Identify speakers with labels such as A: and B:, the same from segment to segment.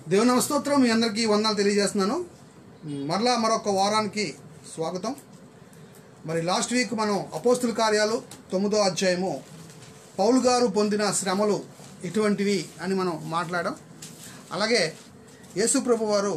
A: దేవుని నమస్తోత్రం మీ అందరికీ వందనాలు తెలియజేస్తున్నాను మరలా మరొక వారానికి స్వాగతం మరి లాస్ట్ వీక్ మనం అపోస్తుల కార్యాలు తొమ్మిదో అధ్యాయము పౌలు గారు పొందిన శ్రమలు ఇటువంటివి అని మనం మాట్లాడాం అలాగే యేసు ప్రభు వారు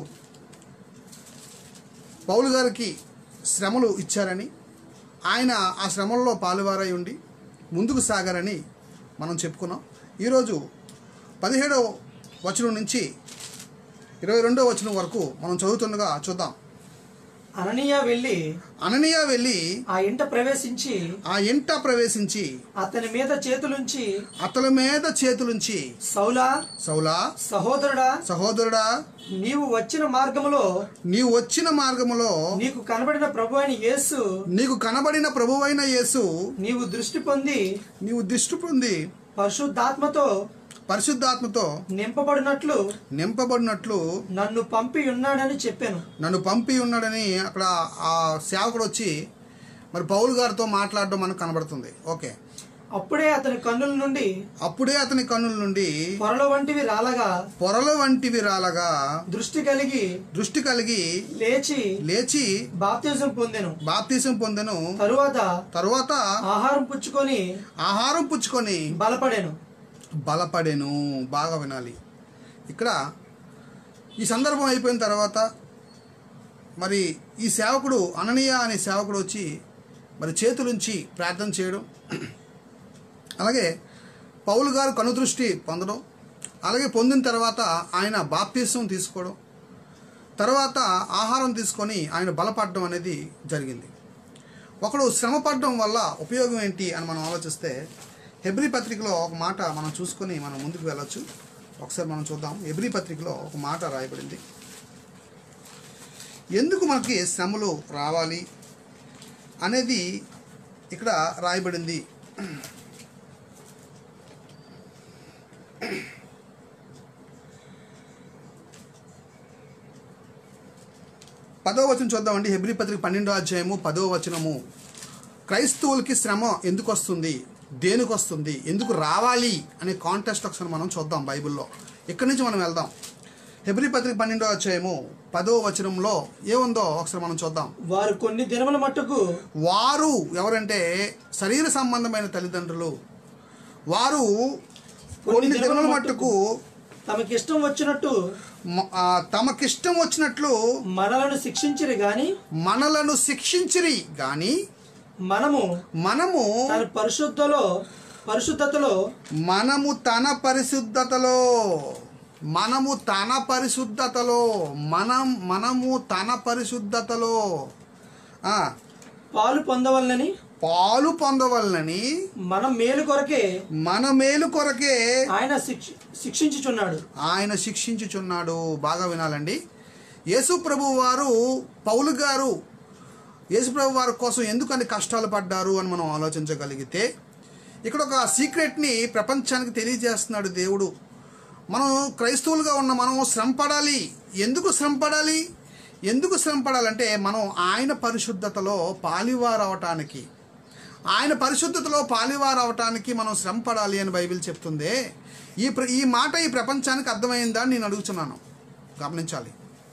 A: పౌలు గారికి శ్రమలు ఇచ్చారని ఆయన ఆ శ్రమల్లో పాలువారై ఉండి ముందుకు సాగారని మనం చెప్పుకున్నాం ఈరోజు పదిహేడవ వచనం నుంచి ఇరవై రెండవ వచనం వరకు మనం చదువుతుండగా చూద్దాం
B: అననీయ వెళ్ళి
A: అననీయ వెళ్ళి
B: ఆ ఇంట ప్రవేశించి
A: ఆ ఇంట ప్రవేశించి
B: అతని మీద చేతులుంచి
A: అతల మీద చేతులుంచి
B: సౌలా
A: సౌలా
B: సహోదరుడా
A: సహోదరుడా
B: నీవు వచ్చిన మార్గములో
A: నీవు వచ్చిన మార్గములో
B: నీకు కనబడిన ప్రభు అయిన యేసు
A: నీకు కనబడిన ప్రభువైన యేసు
B: నీవు దృష్టి పొంది
A: నీవు దిష్టి పొంది
B: పరిశుద్ధాత్మతో
A: పరిశుద్ధాత్మతో
B: నింపబడినట్లు
A: నింపబడినట్లు
B: నన్ను పంపి ఉన్నాడని చెప్పాను
A: నన్ను పంపి ఉన్నాడని అక్కడ ఆ సేవకుడు వచ్చి మరి పౌలు గారితో మాట్లాడడం మనకు కనబడుతుంది ఓకే
B: అప్పుడే అతని కన్నుల నుండి
A: అప్పుడే అతని కన్నుల నుండి
B: పొరల వంటివి రాలగా
A: పొరల వంటివి రాలగా
B: దృష్టి కలిగి
A: దృష్టి కలిగి
B: లేచి
A: లేచి
B: బాప్తిజం పొందెను
A: బాప్తీసం పొందెను
B: తరువాత
A: తరువాత
B: ఆహారం పుచ్చుకొని
A: ఆహారం పుచ్చుకొని
B: బలపడాను
A: బలపడెను బాగా వినాలి ఇక్కడ ఈ సందర్భం అయిపోయిన తర్వాత మరి ఈ సేవకుడు అననీయ అనే సేవకుడు వచ్చి మరి చేతులుంచి ప్రార్థన చేయడం అలాగే పౌలు గారు కనుదృష్టి పొందడం అలాగే పొందిన తర్వాత ఆయన బాప్తీసం తీసుకోవడం తర్వాత ఆహారం తీసుకొని ఆయన బలపడడం అనేది జరిగింది ఒకడు శ్రమ పడడం వల్ల ఉపయోగం ఏంటి అని మనం ఆలోచిస్తే హెబ్రి పత్రికలో ఒక మాట మనం చూసుకొని మనం ముందుకు వెళ్ళొచ్చు ఒకసారి మనం చూద్దాం హెబ్రి పత్రికలో ఒక మాట రాయబడింది ఎందుకు మనకి శ్రమలు రావాలి అనేది ఇక్కడ రాయబడింది పదో వచనం చూద్దామండి హెబ్రి పత్రిక పన్నెండో అధ్యాయము పదో వచనము క్రైస్తవులకి శ్రమ ఎందుకు వస్తుంది దేనికి వస్తుంది ఎందుకు రావాలి అనే కాంటెస్ట్ ఒకసారి మనం చూద్దాం బైబిల్లో ఇక్కడి నుంచి మనం వెళ్దాం హెబ్రి పత్రిక పన్నెండో అధ్యాయము పదో వచనంలో ఏముందో ఒకసారి మనం చూద్దాం
B: వారు కొన్ని దినముల మట్టుకు
A: వారు ఎవరంటే శరీర సంబంధమైన తల్లిదండ్రులు వారు కొన్ని దినముల మట్టుకు
B: తమకిష్టం వచ్చినట్టు
A: మ- ఆ, తమకిష్టం వచ్చినట్లు
B: మనలను శిక్షించిరి గాని
A: మనలను శిక్షించిరి గాని
B: మనము
A: మనము
B: తన పరిశుద్ధలో పరిశుద్ధతలో
A: మనము తన పరిశుద్ధతలో మనము తన పరిశుద్ధతలో మనం మనము తన పరిశుద్ధతలో ఆ,
B: పాలు పొందవలనని
A: పాలు పొందవలనని
B: మనం మేలు కొరకే
A: మన మేలు కొరకే
B: ఆయన శిక్ష శిక్షించుచున్నాడు
A: ఆయన శిక్షించుచున్నాడు బాగా వినాలండి యేసు ప్రభు వారు పౌలు గారు యేసు ప్రభు వారి కోసం ఎందుకని కష్టాలు పడ్డారు అని మనం ఆలోచించగలిగితే ఇక్కడ ఒక సీక్రెట్ని ప్రపంచానికి తెలియజేస్తున్నాడు దేవుడు మనం క్రైస్తవులుగా ఉన్న మనం శ్రమ పడాలి ఎందుకు శ్రమ పడాలి ఎందుకు శ్రమ పడాలంటే మనం ఆయన పరిశుద్ధతలో పాలివారు అవటానికి ఆయన పరిశుద్ధతలో పాలివారు అవటానికి మనం శ్రమ పడాలి అని బైబిల్ చెప్తుంది ఈ ప్ర ఈ మాట ఈ ప్రపంచానికి అర్థమైందా అని నేను అడుగుతున్నాను గమనించాలి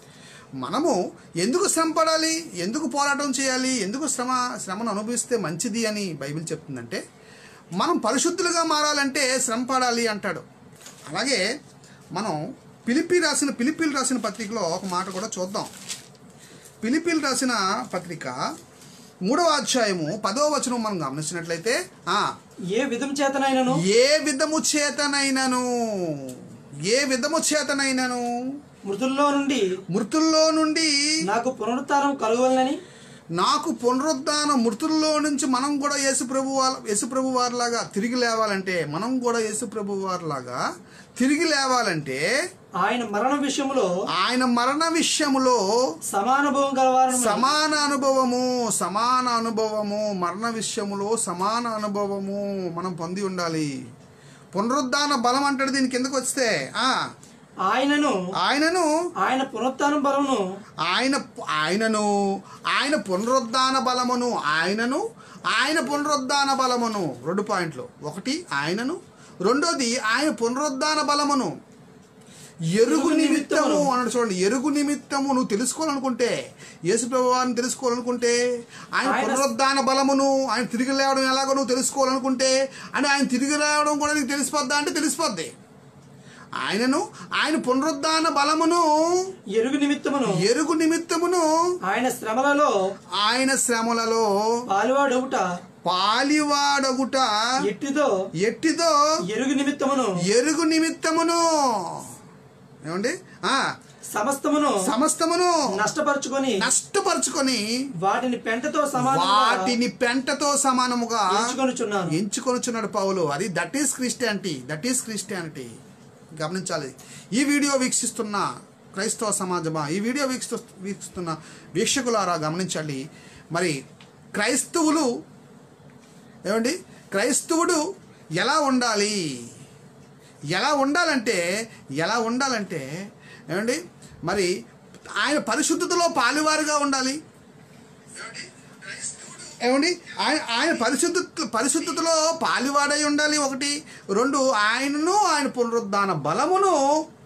A: మనము ఎందుకు శ్రమ పడాలి ఎందుకు పోరాటం చేయాలి ఎందుకు శ్రమ శ్రమను అనుభవిస్తే మంచిది అని బైబిల్ చెప్తుందంటే మనం పరిశుద్ధులుగా మారాలంటే శ్రమ పడాలి అంటాడు అలాగే మనం పిలిపి రాసిన పిలిపిలు రాసిన పత్రికలో ఒక మాట కూడా చూద్దాం పిలిపిలు రాసిన పత్రిక మూడవ అధ్యాయము పదవ వచనం మనం గమనించినట్లయితే ఆ
B: ఏ విధం చేతనైనను
A: ఏ విధము చేతనైనను ఏ విధము చేతనైనను
B: మృతుల్లో నుండి
A: మృతుల్లో నుండి
B: నాకు పునరుత్థానం కలుగవలనని
A: నాకు పునరుద్ధాన మృతుల్లో నుంచి మనం కూడా యేసు ప్రభు వాళ్ళ యేసు ప్రభు వారిలాగా తిరిగి లేవాలంటే మనం కూడా యేసు ప్రభు వారిలాగా తిరిగి లేవాలంటే
B: ఆయన మరణ విషయంలో
A: ఆయన మరణ విషయములో
B: సమానుభవం గలవారు
A: సమాన అనుభవము సమాన అనుభవము మరణ విషయములో సమాన అనుభవము మనం పొంది ఉండాలి పునరుద్ధాన బలం అంటాడు దీనికి ఎందుకు వస్తే ఆ
B: ఆయనను
A: ఆయనను
B: ఆయన పునరుత్థానం బలమును
A: ఆయన ఆయనను ఆయన పునరుద్ధాన బలమును ఆయనను ఆయన పునరుద్ధాన బలమును రెండు పాయింట్లు ఒకటి ఆయనను రెండోది ఆయన పునరుద్ధాన బలమును ఎరుగు నిమిత్తము అన్నాడు చూడండి ఎరుగు నిమిత్తము నువ్వు తెలుసుకోవాలనుకుంటే యేసు ప్రభువారిని తెలుసుకోవాలనుకుంటే ఆయన
B: ఆయన-
A: పునరుద్ధాన బలమును ఆయన తిరిగి లేవడం ఎలాగో నువ్వు తెలుసుకోవాలనుకుంటే అని ఆయన తిరిగి లేవడం కూడా నీకు తెలిసిపోద్దా అంటే తెలిసిపోద్ది ఆయనను ఆయన పునరుద్ధాన బలమును
B: ఎరుగు నిమిత్తమును
A: ఎరుగు నిమిత్తమును
B: ఆయన శ్రమలలో
A: ఆయన శ్రమలలో
B: పాలువాడొకట
A: పాలివాడగుట
B: ఎట్టిదో
A: ఎట్టిదో
B: ఎరుగు నిమిత్తమును
A: ఎరుగు నిమిత్తమును ఏమండి ఆ
B: సమస్తమును
A: సమస్తమును
B: నష్టపరుచుకొని
A: నష్టపరుచుకొని
B: వాటిని పెంటతో సమానంగా
A: వాటిని పెంటతో సమానముగా
B: ఎంచుకొనుచున్నాను
A: ఎంచుకొనుచున్నాడు పౌలు అది that is Christianity that is Christianity గమనించాలి ఈ వీడియో వీక్షిస్తున్న క్రైస్తవ సమాజమా ఈ వీడియో వీక్షిస్తు వీక్షిస్తున్న వీక్షకులారా గమనించాలి మరి క్రైస్తవులు ఏమండి క్రైస్తవుడు ఎలా ఉండాలి ఎలా ఉండాలంటే ఎలా ఉండాలంటే ఏమండి మరి ఆయన పరిశుద్ధతలో పాలువారుగా ఉండాలి ఏమండి ఆయన ఆయన పరిశుద్ధ పరిశుద్ధతలో పాలివాడై ఉండాలి ఒకటి రెండు ఆయనను ఆయన పునరుద్ధాన బలమును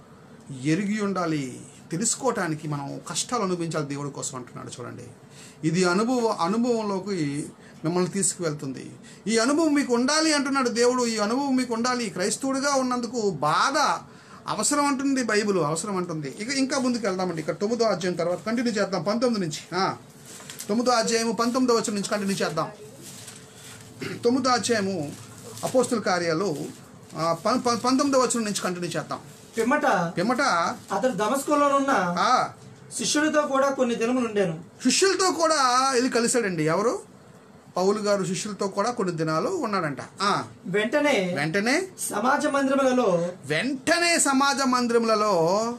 A: ఎరిగి ఉండాలి తెలుసుకోవటానికి మనం కష్టాలు అనుభవించాలి దేవుడి కోసం అంటున్నాడు చూడండి ఇది అనుభవ అనుభవంలోకి మిమ్మల్ని తీసుకువెళ్తుంది ఈ అనుభవం మీకు ఉండాలి అంటున్నాడు దేవుడు ఈ అనుభవం మీకు ఉండాలి క్రైస్తవుడిగా ఉన్నందుకు బాధ అవసరం అంటుంది బైబిల్ అవసరం అంటుంది ఇక ఇంకా ముందుకు వెళ్దామండి ఇక్కడ తొమ్మిదో అధ్యాయం తర్వాత కంటిన్యూ చేద్దాం పంతొమ్మిది నుంచి ఆ. తొమ్మిదో అధ్యాయము పంతొమ్మిదో వచ్చిన నుంచి కంటిన్యూ చేద్దాం తొమ్మిదో అధ్యాయము అపోస్తుల కార్యాలు ఆ, పం- పం- పంతొమ్మిదో వచ్చిన నుంచి కంటిన్యూ చేద్దాం
B: పిమ్మట
A: పిమ్మట
B: అతడు దమస్కోలోనున్న
A: ఆ,
B: శిష్యుడితో కూడా కొన్ని దినములు ఉండేను
A: శిష్యులతో కూడా వెళ్ళి కలిశాడండి ఎవరు పౌలు గారు శిష్యులతో కూడా కొన్ని దినాలు ఉన్నాడంట ఆ,
B: వెంటనే
A: వెంటనే
B: సమాజ మందిరములలో
A: వెంటనే సమాజ మందిరములలో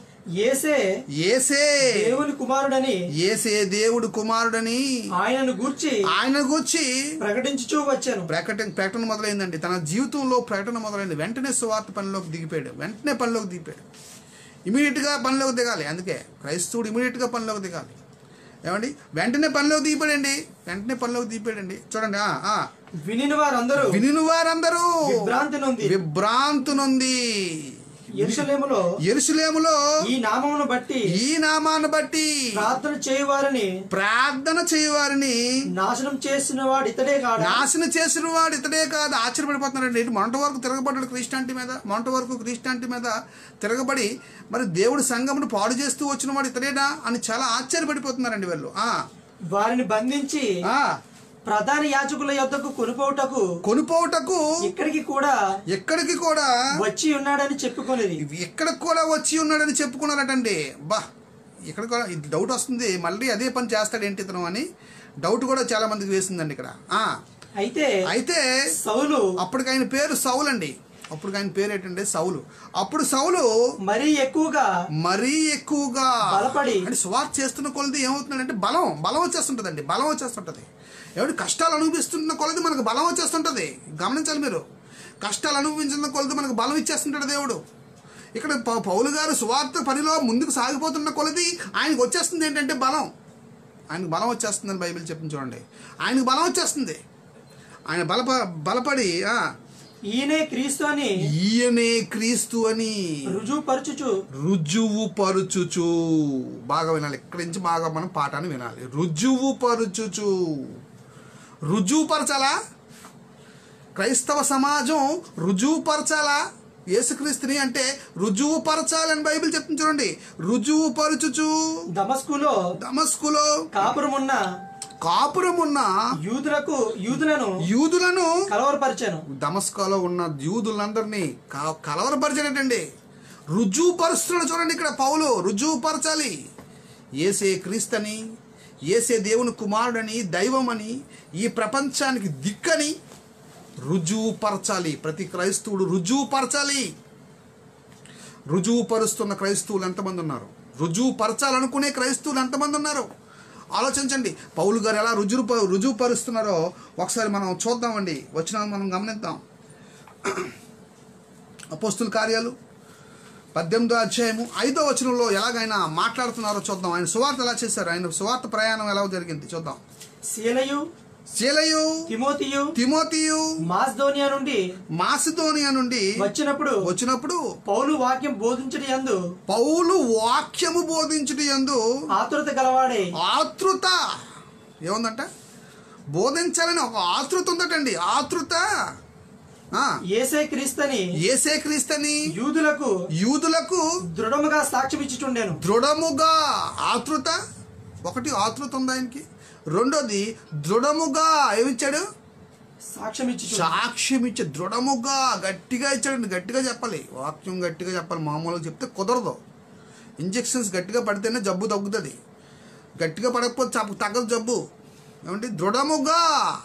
B: ఏసే
A: ఏసే
B: దేవుని కుమారుడని
A: ఏసే దేవుడు కుమారుడని
B: ఆయనను గూర్చి
A: ఆయన గూర్చి
B: ప్రకటించుచూ వచ్చాను
A: ప్రకటన ప్రకటన మొదలైందండి తన జీవితంలో ప్రకటన మొదలైంది వెంటనే సువార్త పనిలోకి దిగిపోయాడు వెంటనే పనిలోకి దిగిపోయాడు ఇమీడియట్గా పనిలోకి దిగాలి అందుకే క్రైస్తవుడు ఇమీడియట్గా పనిలోకి దిగాలి ఏమండి వెంటనే పనిలోకి దిగిపోయాడండి వెంటనే పనిలోకి దిగిపోయాడండి చూడండి ఆ, ఆ.
B: వినిన వారందరూ
A: వినిన వారందరూ
B: విభ్రాంతి నొంది
A: విభ్రాంతు నొంది
B: ఎరుసలేములో
A: ఎరుసలేములో
B: ఈ నామమును బట్టి
A: ఈ నామాన్ని బట్టి
B: ప్రార్థన చేయువారని
A: ప్రార్థన చేయవారిని
B: నాశనం చేసిన వాడు ఇతడే కాడు
A: నాశనం చేసిన వాడు ఇతడే కాదు ఆశ్చర్యపడిపోతున్నాడు ఏంటి మొంట వరకు తిరగబడ్డాడు క్రిస్టియానిటీ మీద మొంట వరకు క్రిస్టియానిటీ మీద తిరగబడి మరి దేవుడి సంఘమును పాడు చేస్తూ వచ్చిన వాడు ఇతడేనా అని చాలా ఆశ్చర్యపడిపోతున్నారండి వీళ్ళు ఆ,
B: వారిని బంధించి
A: ఆ,
B: ప్రధాన యాజకుల యొద్దకు కొనుపోవుటకు
A: కొనుపోవుటకు
B: ఇక్కడికి కూడా
A: ఎక్కడికి కూడా
B: వచ్చి ఉన్నాడని చెప్పుకొనిది
A: ఎక్కడికి కూడా వచ్చి ఉన్నాడని చెప్పుకున్నారటండి బా ఇక్కడ కూడా ఇది డౌట్ వస్తుంది మళ్ళీ అదే పని చేస్తాడేంటి ఇతను అని డౌట్ కూడా చాలా మందికి వేసిందండి ఇక్కడ ఆ,
B: అయితే
A: అయితే
B: సౌలు
A: అప్పటికి ఆయన పేరు సౌలు అండి అప్పుడు ఆయన పేరు ఏంటంటే సౌలు అప్పుడు సౌలు
B: మరీ ఎక్కువగా
A: మరీ ఎక్కువగా
B: బలపడి.
A: అంటే స్వార్థ చేస్తున్న కొలది ఏమవుతుందంటే బలం బలం వచ్చేస్తుంటదండి బలం వచ్చేస్తుంటది ఏమిటి కష్టాలు అనుభవిస్తున్న కొలది మనకు బలం వచ్చేస్తుంటది గమనించాలి మీరు కష్టాలు అనుభవించిన కొలది మనకు బలం ఇచ్చేస్తుంటాడు దేవుడు ఇక్కడ పౌ- పౌలు గారు స్వార్థ పనిలో ముందుకు సాగిపోతున్న కొలది ఆయనకు వచ్చేస్తుంది ఏంటంటే బలం ఆయనకు బలం వచ్చేస్తుందని బైబిల్ చెప్పింది చూడండి ఆయనకు బలం వచ్చేస్తుంది ఆయన బలప బలపడి ఆ,
B: ఈయనే క్రీస్తు అని
A: ఈయనే క్రీస్తు అని
B: రుజువుపరచుచు
A: రుజువు పరుచుచు బాగా వినాలి ఇక్కడి నుంచి బాగా మనం పాఠాన్ని వినాలి రుజువు పరుచుచు రుజువు పరచాలా క్రైస్తవ సమాజం రుజువు పరచాలా యేసుక్రీస్తుని అంటే రుజువు పరచాలని బైబిల్ చెప్తుంది చూడండి రుజువు పరుచుచు
B: దమస్కులో
A: దమస్కులో
B: కాపురమున్న
A: కాపురమున్న
B: యూదులకు యూదులను
A: యూదులను
B: కలవరపరిచాను
A: దమస్కాలో ఉన్న యూదులందరినీ క- కలవరపరిచినట్టండి రుజువు పరుస్తున్నాడు చూడండి ఇక్కడ పౌలు రుజువు పరచాలి ఏసే క్రీస్తని ఏసే దేవుని కుమారుడని దైవమని ఈ ప్రపంచానికి దిక్కని రుజువు పరచాలి ప్రతి క్రైస్తవుడు రుజువు పరచాలి రుజువు పరుస్తున్న క్రైస్తవులు ఎంతమంది ఉన్నారు రుజువు పరచాలనుకునే క్రైస్తవులు ఎంతమంది ఉన్నారు ఆలోచించండి పౌలు గారు ఎలా రుజువు ప- రుజువు పరుస్తున్నారో ఒకసారి మనం చూద్దామండి వచ్చిన మనం గమనిద్దాం అపోస్తుల కార్యాలు పద్దెనిమిదో అధ్యాయము ఐదో వచనంలో ఎలాగైనా మాట్లాడుతున్నారో చూద్దాం ఆయన సువార్త ఎలా చేశారు ఆయన సువార్త ప్రయాణం ఎలా జరిగింది చూద్దాం
B: శీలయు
A: శీలయు
B: తిమోతియు
A: తిమోతియు
B: మాస్దోనియా నుండి
A: మాసిదోనియా నుండి
B: వచ్చినప్పుడు
A: వచ్చినప్పుడు
B: పౌలు వాక్యం బోధించడి యందు
A: పౌలు వాక్యము బోధించుట యందు
B: ఆతురత గలవాడే
A: ఆతృత ఏముందంట బోధించాలని ఒక ఆతృత ఉందటండి ఆతృత ఆ,
B: ఏసే క్రీస్తని
A: ఏసే క్రీస్తని
B: యూదులకు
A: యూదులకు
B: దృఢముగా సాక్ష్యం ఇచ్చుచుండెను
A: దృఢముగా ఆతృత ఒకటి ఆతృత ఉంది ఆయనకి రెండోది దృఢముగా ఏమిచ్చాడు
B: సాక్ష్యం ఇచ్చుచు
A: సాక్ష్యం ఇచ్చే దృఢముగా గట్టిగా ఇచ్చాడండి గట్టిగా చెప్పాలి వాక్యం గట్టిగా చెప్పాలి మామూలుగా చెప్తే కుదరదు ఇంజెక్షన్స్ గట్టిగా పడితేనే జబ్బు తగ్గుతుంది గట్టిగా పడకపోతే చప్పు తగ్గదు జబ్బు ఏమంటే దృఢముగా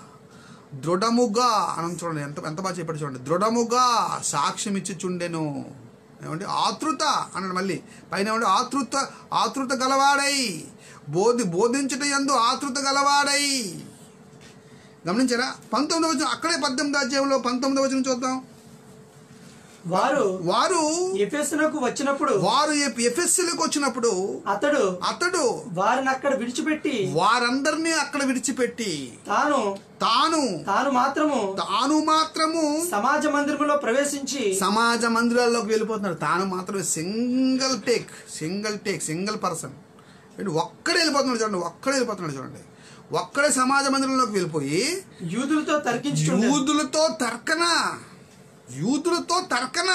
A: దృఢముగా అని చూడండి ఎంత ఎంత బాగా చెప్పాడు చూడండి దృఢముగా సాక్ష్యం ఇచ్చి చుండెను ఏమంటే ఆతృత అన్నాడు మళ్ళీ పైన ఏమంటే ఆతృత ఆతృత గలవాడై బోధి బోధించుట యందు ఆతృత గలవాడై గమనించారా పంతొమ్మిదవ వచనం అక్కడే పద్దెనిమిది అధ్యాయంలో పంతొమ్మిదవ వచనం చూద్దాం
B: వారు
A: వారు
B: ఎఫెసునకు వచ్చినప్పుడు
A: వారు ఎఫ్ఎస్సీలకు వచ్చినప్పుడు
B: అతడు
A: అతడు
B: వారిని అక్కడ విడిచిపెట్టి
A: వారందరినీ అక్కడ విడిచిపెట్టి
B: తాను
A: తాను
B: తాను మాత్రము
A: తాను మాత్రము
B: సమాజ మందిరములో ప్రవేశించి
A: సమాజ మందిరాల్లోకి వెళ్ళిపోతున్నాడు తాను మాత్రమే single take single take single person ఒక్కడే వెళ్ళిపోతున్నాడు చూడండి ఒక్కడే వెళ్ళిపోతున్నాడు చూడండి ఒక్కడే సమాజ మందిరంలోకి వెళ్ళిపోయి
B: యూదులతో తర్కించుచుండెను
A: యూదులతో తర్కన యూదులతో తర్కన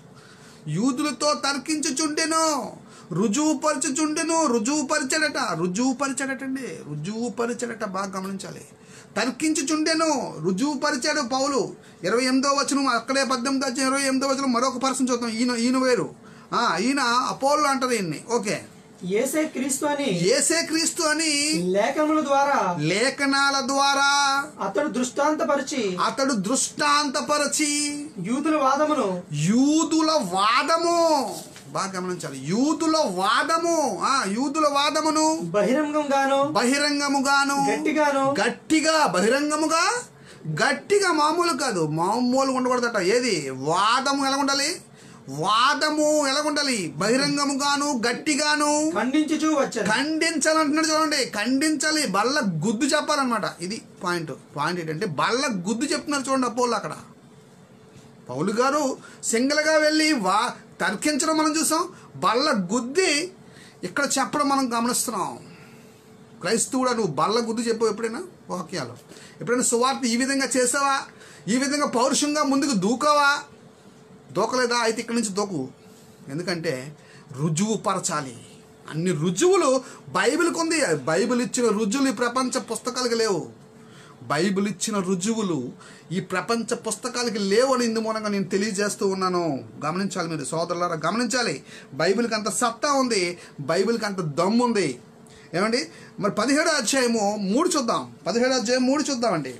A: యూదులతో తర్కించుచుండెను రుజువు పరచుచుండెను రుజువు పరిచాడట రుజువు పరిచాడటండి రుజువు పరిచాడట బాగా గమనించాలి తర్కించుచుండెను రుజువు పరిచాడు పౌలు ఇరవై ఎనిమిదో వచనం అక్కడే పద్దెనిమిది వచ్చిన ఇరవై ఎనిమిదో వచనం మరొక పర్సన్ చూద్దాం ఈయన ఈయన వేరు ఆ, ఈయన అపోల్లో అంటారు ఈయన్ని ఓకే
B: ఏసే క్రీస్తు అని
A: ఏసే క్రీస్తు అని
B: లేఖనముల ద్వారా
A: లేఖనాల ద్వారా
B: అతడు దృష్టాంతపరిచి
A: అతడు దృష్టాంతపరచి
B: యూదుల వాదమును
A: యూదుల వాదము బాగా గమనించాలి యూదుల వాదము ఆ యూదుల వాదమును
B: బహిరంగంగాను
A: బహిరంగముగాను
B: గట్టిగాను
A: గట్టిగా బహిరంగముగా గట్టిగా మామూలు కాదు మామూలుగా ఉండకూడదట ఏది వాదము ఎలా ఉండాలి వాదము ఎలా ఉండాలి బహిరంగముగాను గట్టిగాను
B: ఖండించుచూ వచ్చాను
A: ఖండించాలంటున్నాడు చూడండి ఖండించాలి బల్ల గుద్దు చెప్పాలన్నమాట ఇది పాయింట్ పాయింట్ ఏంటంటే బల్ల గుద్దు చెప్తున్నారు చూడండి అపోళ్ళు అక్కడ పౌలు గారు సింగిల్గా వెళ్ళి వా తర్కించడం మనం చూసాం బల్ల గుద్ది ఇక్కడ చెప్పడం మనం గమనిస్తున్నాం క్రైస్తవుడా నువ్వు బల్ల గుద్దు చెప్పావు ఎప్పుడైనా వాక్యాలు ఎప్పుడైనా సువార్త ఈ విధంగా చేసావా ఈ విధంగా పౌరుషంగా ముందుకు దూకావా దూకలేదా అయితే ఇక్కడి నుంచి దూకు ఎందుకంటే రుజువు పరచాలి అన్ని రుజువులు బైబిల్కి ఉంది బైబిల్ ఇచ్చిన రుజువులు ఈ ప్రపంచ పుస్తకాలకి లేవు బైబిల్ ఇచ్చిన రుజువులు ఈ ప్రపంచ పుస్తకాలకి లేవు అని ఇందు మూలంగా నేను తెలియజేస్తూ ఉన్నాను గమనించాలి మీరు సోదరులారా గమనించాలి బైబిల్కి అంత సత్తా ఉంది బైబిల్కి అంత దమ్ము ఉంది ఏమండి మరి పదిహేడో అధ్యాయము మూడు చూద్దాం పదిహేడో అధ్యాయం మూడు చూద్దామండి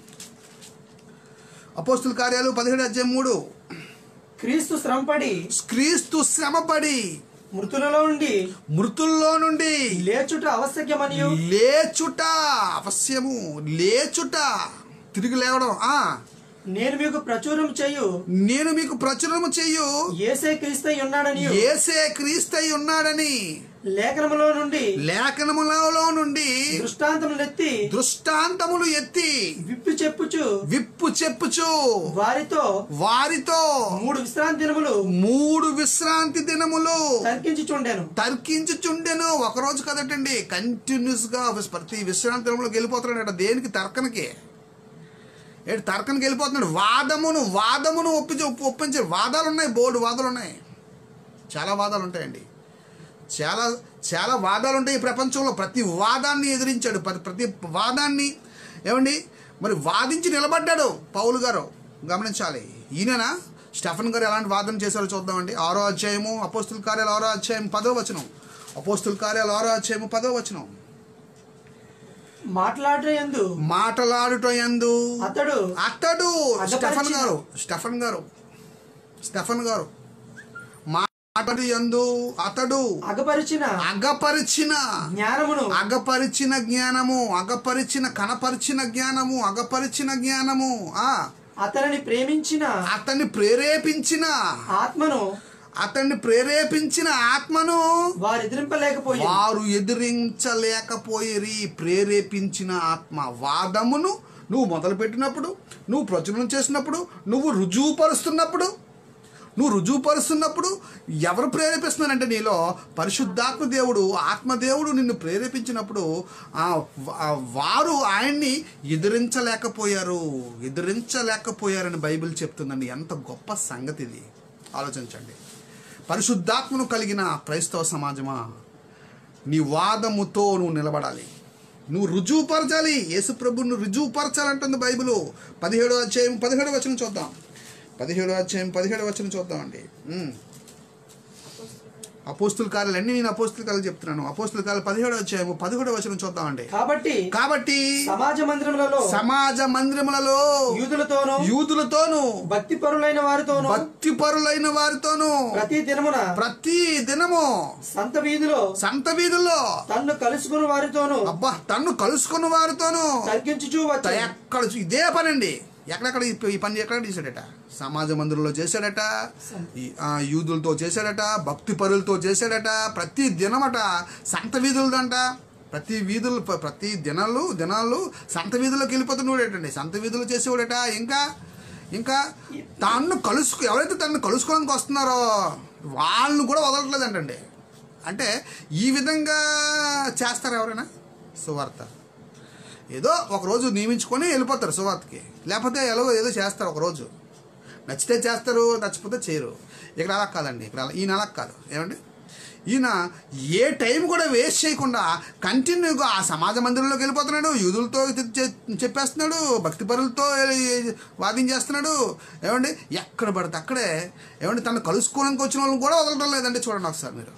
A: అపోస్తుల కార్యాలు పదిహేడు అధ్యాయం మూడు
B: క్రీస్తు శ్రమపడి
A: క్రీస్తు శ్రమపడి
B: మృతులలో నుండి
A: మృతుల్లో నుండి
B: లేచుట ఆవశ్యకమనియు
A: లేచుట అవశ్యము లేచుట తిరిగి లేవడం ఆ
B: నేను మీకు ప్రచురం చేయు
A: నేను మీకు ప్రచురము చెయ్యు
B: ఏసే క్రీస్తై ఉన్నాడని
A: ఏసే క్రీస్తై ఉన్నాడని
B: లేఖనములో నుండి
A: లేఖనములలో నుండి
B: దృష్టాంతములెత్తి
A: దృష్టాంతములు ఎత్తి
B: విప్పి చెప్పుచు
A: విప్పు చెప్పుచు
B: వారితో
A: వారితో
B: మూడు విశ్రాంతి దినములు
A: మూడు విశ్రాంతి దినములు
B: తర్కించుచుండెను
A: తర్కించుచుండెను ఒకరోజు కదటండి కంటిన్యూస్ గా ప్రతి విశ్రాంతి దినంలోకి వెళ్ళిపోతున్నాడు దేనికి తర్కనకి ఏంటి తర్కనకి వెళ్ళిపోతున్నాడు వాదమును వాదమును ఒప్పించి ఒప్పు- ఒప్పించి వాదాలు ఉన్నాయి బోర్డు వాదాలు ఉన్నాయి చాలా వాదాలు ఉంటాయండి చాలా చాలా వాదాలు ఉంటాయి ఈ ప్రపంచంలో ప్రతి వాదాన్ని ఎదిరించాడు ప్రతి ప్రతి వాదాన్ని ఏమండి మరి వాదించి నిలబడ్డాడు పౌలు గారు గమనించాలి ఈయననా స్టెఫన్ గారు ఎలాంటి వాదన చేశారో చూద్దామండి ఆరో అధ్యాయము అపోస్తుల కార్యాలు ఆరో అధ్యాయం పదో వచనం అపోస్తుల కార్యాలు ఆరో అధ్యాయము పదో వచనం
B: మాట్లాడేందు
A: మాటలాడుట యందు
B: అతడు
A: అతడు
B: అగపరిచిన-
A: Stephen garu Stephen garu Stephen garu మాటడు యందు అతడు
B: అగపరిచిన
A: అగపరిచిన
B: జ్ఞానమును
A: అగపరిచిన జ్ఞానము అగపరిచిన కనపరిచిన జ్ఞానము అగపరిచిన జ్ఞానము ఆ
B: అతనిని ప్రేమించిన
A: అతన్ని ప్రేరేపించిన
B: ఆత్మను
A: అతన్ని ప్రేరేపించిన ఆత్మను
B: వారు ఎదిరింపలేకపోయి
A: వారు ఎదిరించలేకపోయిరి ప్రేరేపించిన ఆత్మ వాదమును నువ్వు మొదలుపెట్టినప్పుడు నువ్వు ప్రచురణ చేసినప్పుడు నువ్వు రుజువుపరుస్తున్నప్పుడు నువ్వు రుజువుపరుస్తున్నప్పుడు ఎవరు ప్రేరేపిస్తున్నారంటే నీలో పరిశుద్ధాత్మ దేవుడు ఆత్మదేవుడు నిన్ను ప్రేరేపించినప్పుడు ఆ వ- ఆ వారు ఆయన్ని ఎదిరించలేకపోయారు ఎదిరించలేకపోయారని బైబిల్ చెప్తుందండి ఎంత గొప్ప సంగతి ఇది ఆలోచించండి పరిశుద్ధాత్మను కలిగిన క్రైస్తవ సమాజమా నీ వాదముతో నువ్వు నిలబడాలి నువ్వు రుజువుపరచాలి యేసుప్రభుని రుజువుపరచాలంటుంది బైబిల్ పదిహేడో అధ్యాయం పదిహేడు వచనం చూద్దాం పదిహేడో అధ్యాయం పదిహేడు వచనం చూద్దామండి ఉమ్. అపోస్తుల కార్యాలు అన్ని నేను అపోస్తుల కార్యాలు చెప్తున్నాను అపోస్తుల కార్యాలు పదిహేడో అధ్యాయము పదిహేడో వచనం చూద్దామండి
B: కాబట్టి
A: కాబట్టి
B: సమాజ మందిరములలో
A: సమాజ మందిరములలో
B: యూదులతోనూ
A: యూదులతోను
B: భక్తి పరులైన వారితోనూ
A: భక్తిపరులైన వారితోను
B: ప్రతి దినమున
A: ప్రతి దినము
B: సంత వీధిలో
A: సంత వీధుల్లో
B: తన్ను కలుసుకుని వారితోనూ
A: అబ్బా తన్ను కలుసుకున్న వారితోను
B: తర్కించుచూ
A: త-
B: వచ్చి
A: ఎక్కడ చూ- ఇదే పనండి ఎక్కడెక్కడ ఈ- ఈ పని ఎక్కడ చేశాడట సమాజ మందిరంలో చేశాడట ఈ ఆ, యూదులతో చేశాడట భక్తి పరులతో చేశాడట ప్రతి దినమట సంత వీధులదంట ప్రతి వీధులు ప- ప్రతి దినాలు దినాలు సంత వీధుల్లోకి వెళ్ళిపోతున్నాడటండి సంత వీధులు చేసేవాడట ఇంకా ఇంకా తన్ను కలుసుకు ఎవరైతే తనను కలుసుకోవడానికి వస్తున్నారో వాళ్ళని కూడా వదలట్లేదంటండి అంటే ఈ విధంగా చేస్తారు ఎవరైనా సువార్త ఏదో ఒకరోజు నియమించుకొని వెళ్ళిపోతారు సువార్తకి లేకపోతే ఎలాగో ఏదో చేస్తారు ఒకరోజు నచ్చితే చేస్తారు నచ్చకపోతే చేయరు ఇక్కడ అలా కాదండి ఇక్కడ అలా ఈయన అలా కాదు ఏమండి ఈయన ఏ టైం కూడా వేస్ట్ చేయకుండా కంటిన్యూగా ఆ సమాజ మందిరంలోకి వెళ్ళిపోతున్నాడు యూదులతో చె- చె- చెప్పేస్తున్నాడు భక్తి పరులతో వాదించేస్తున్నాడు ఏమండి ఎక్కడ పడితే అక్కడే ఏమండి తను కలుసుకోవడానికి వచ్చిన వాళ్ళని కూడా వదలడం లేదండి చూడండి ఒకసారి మీరు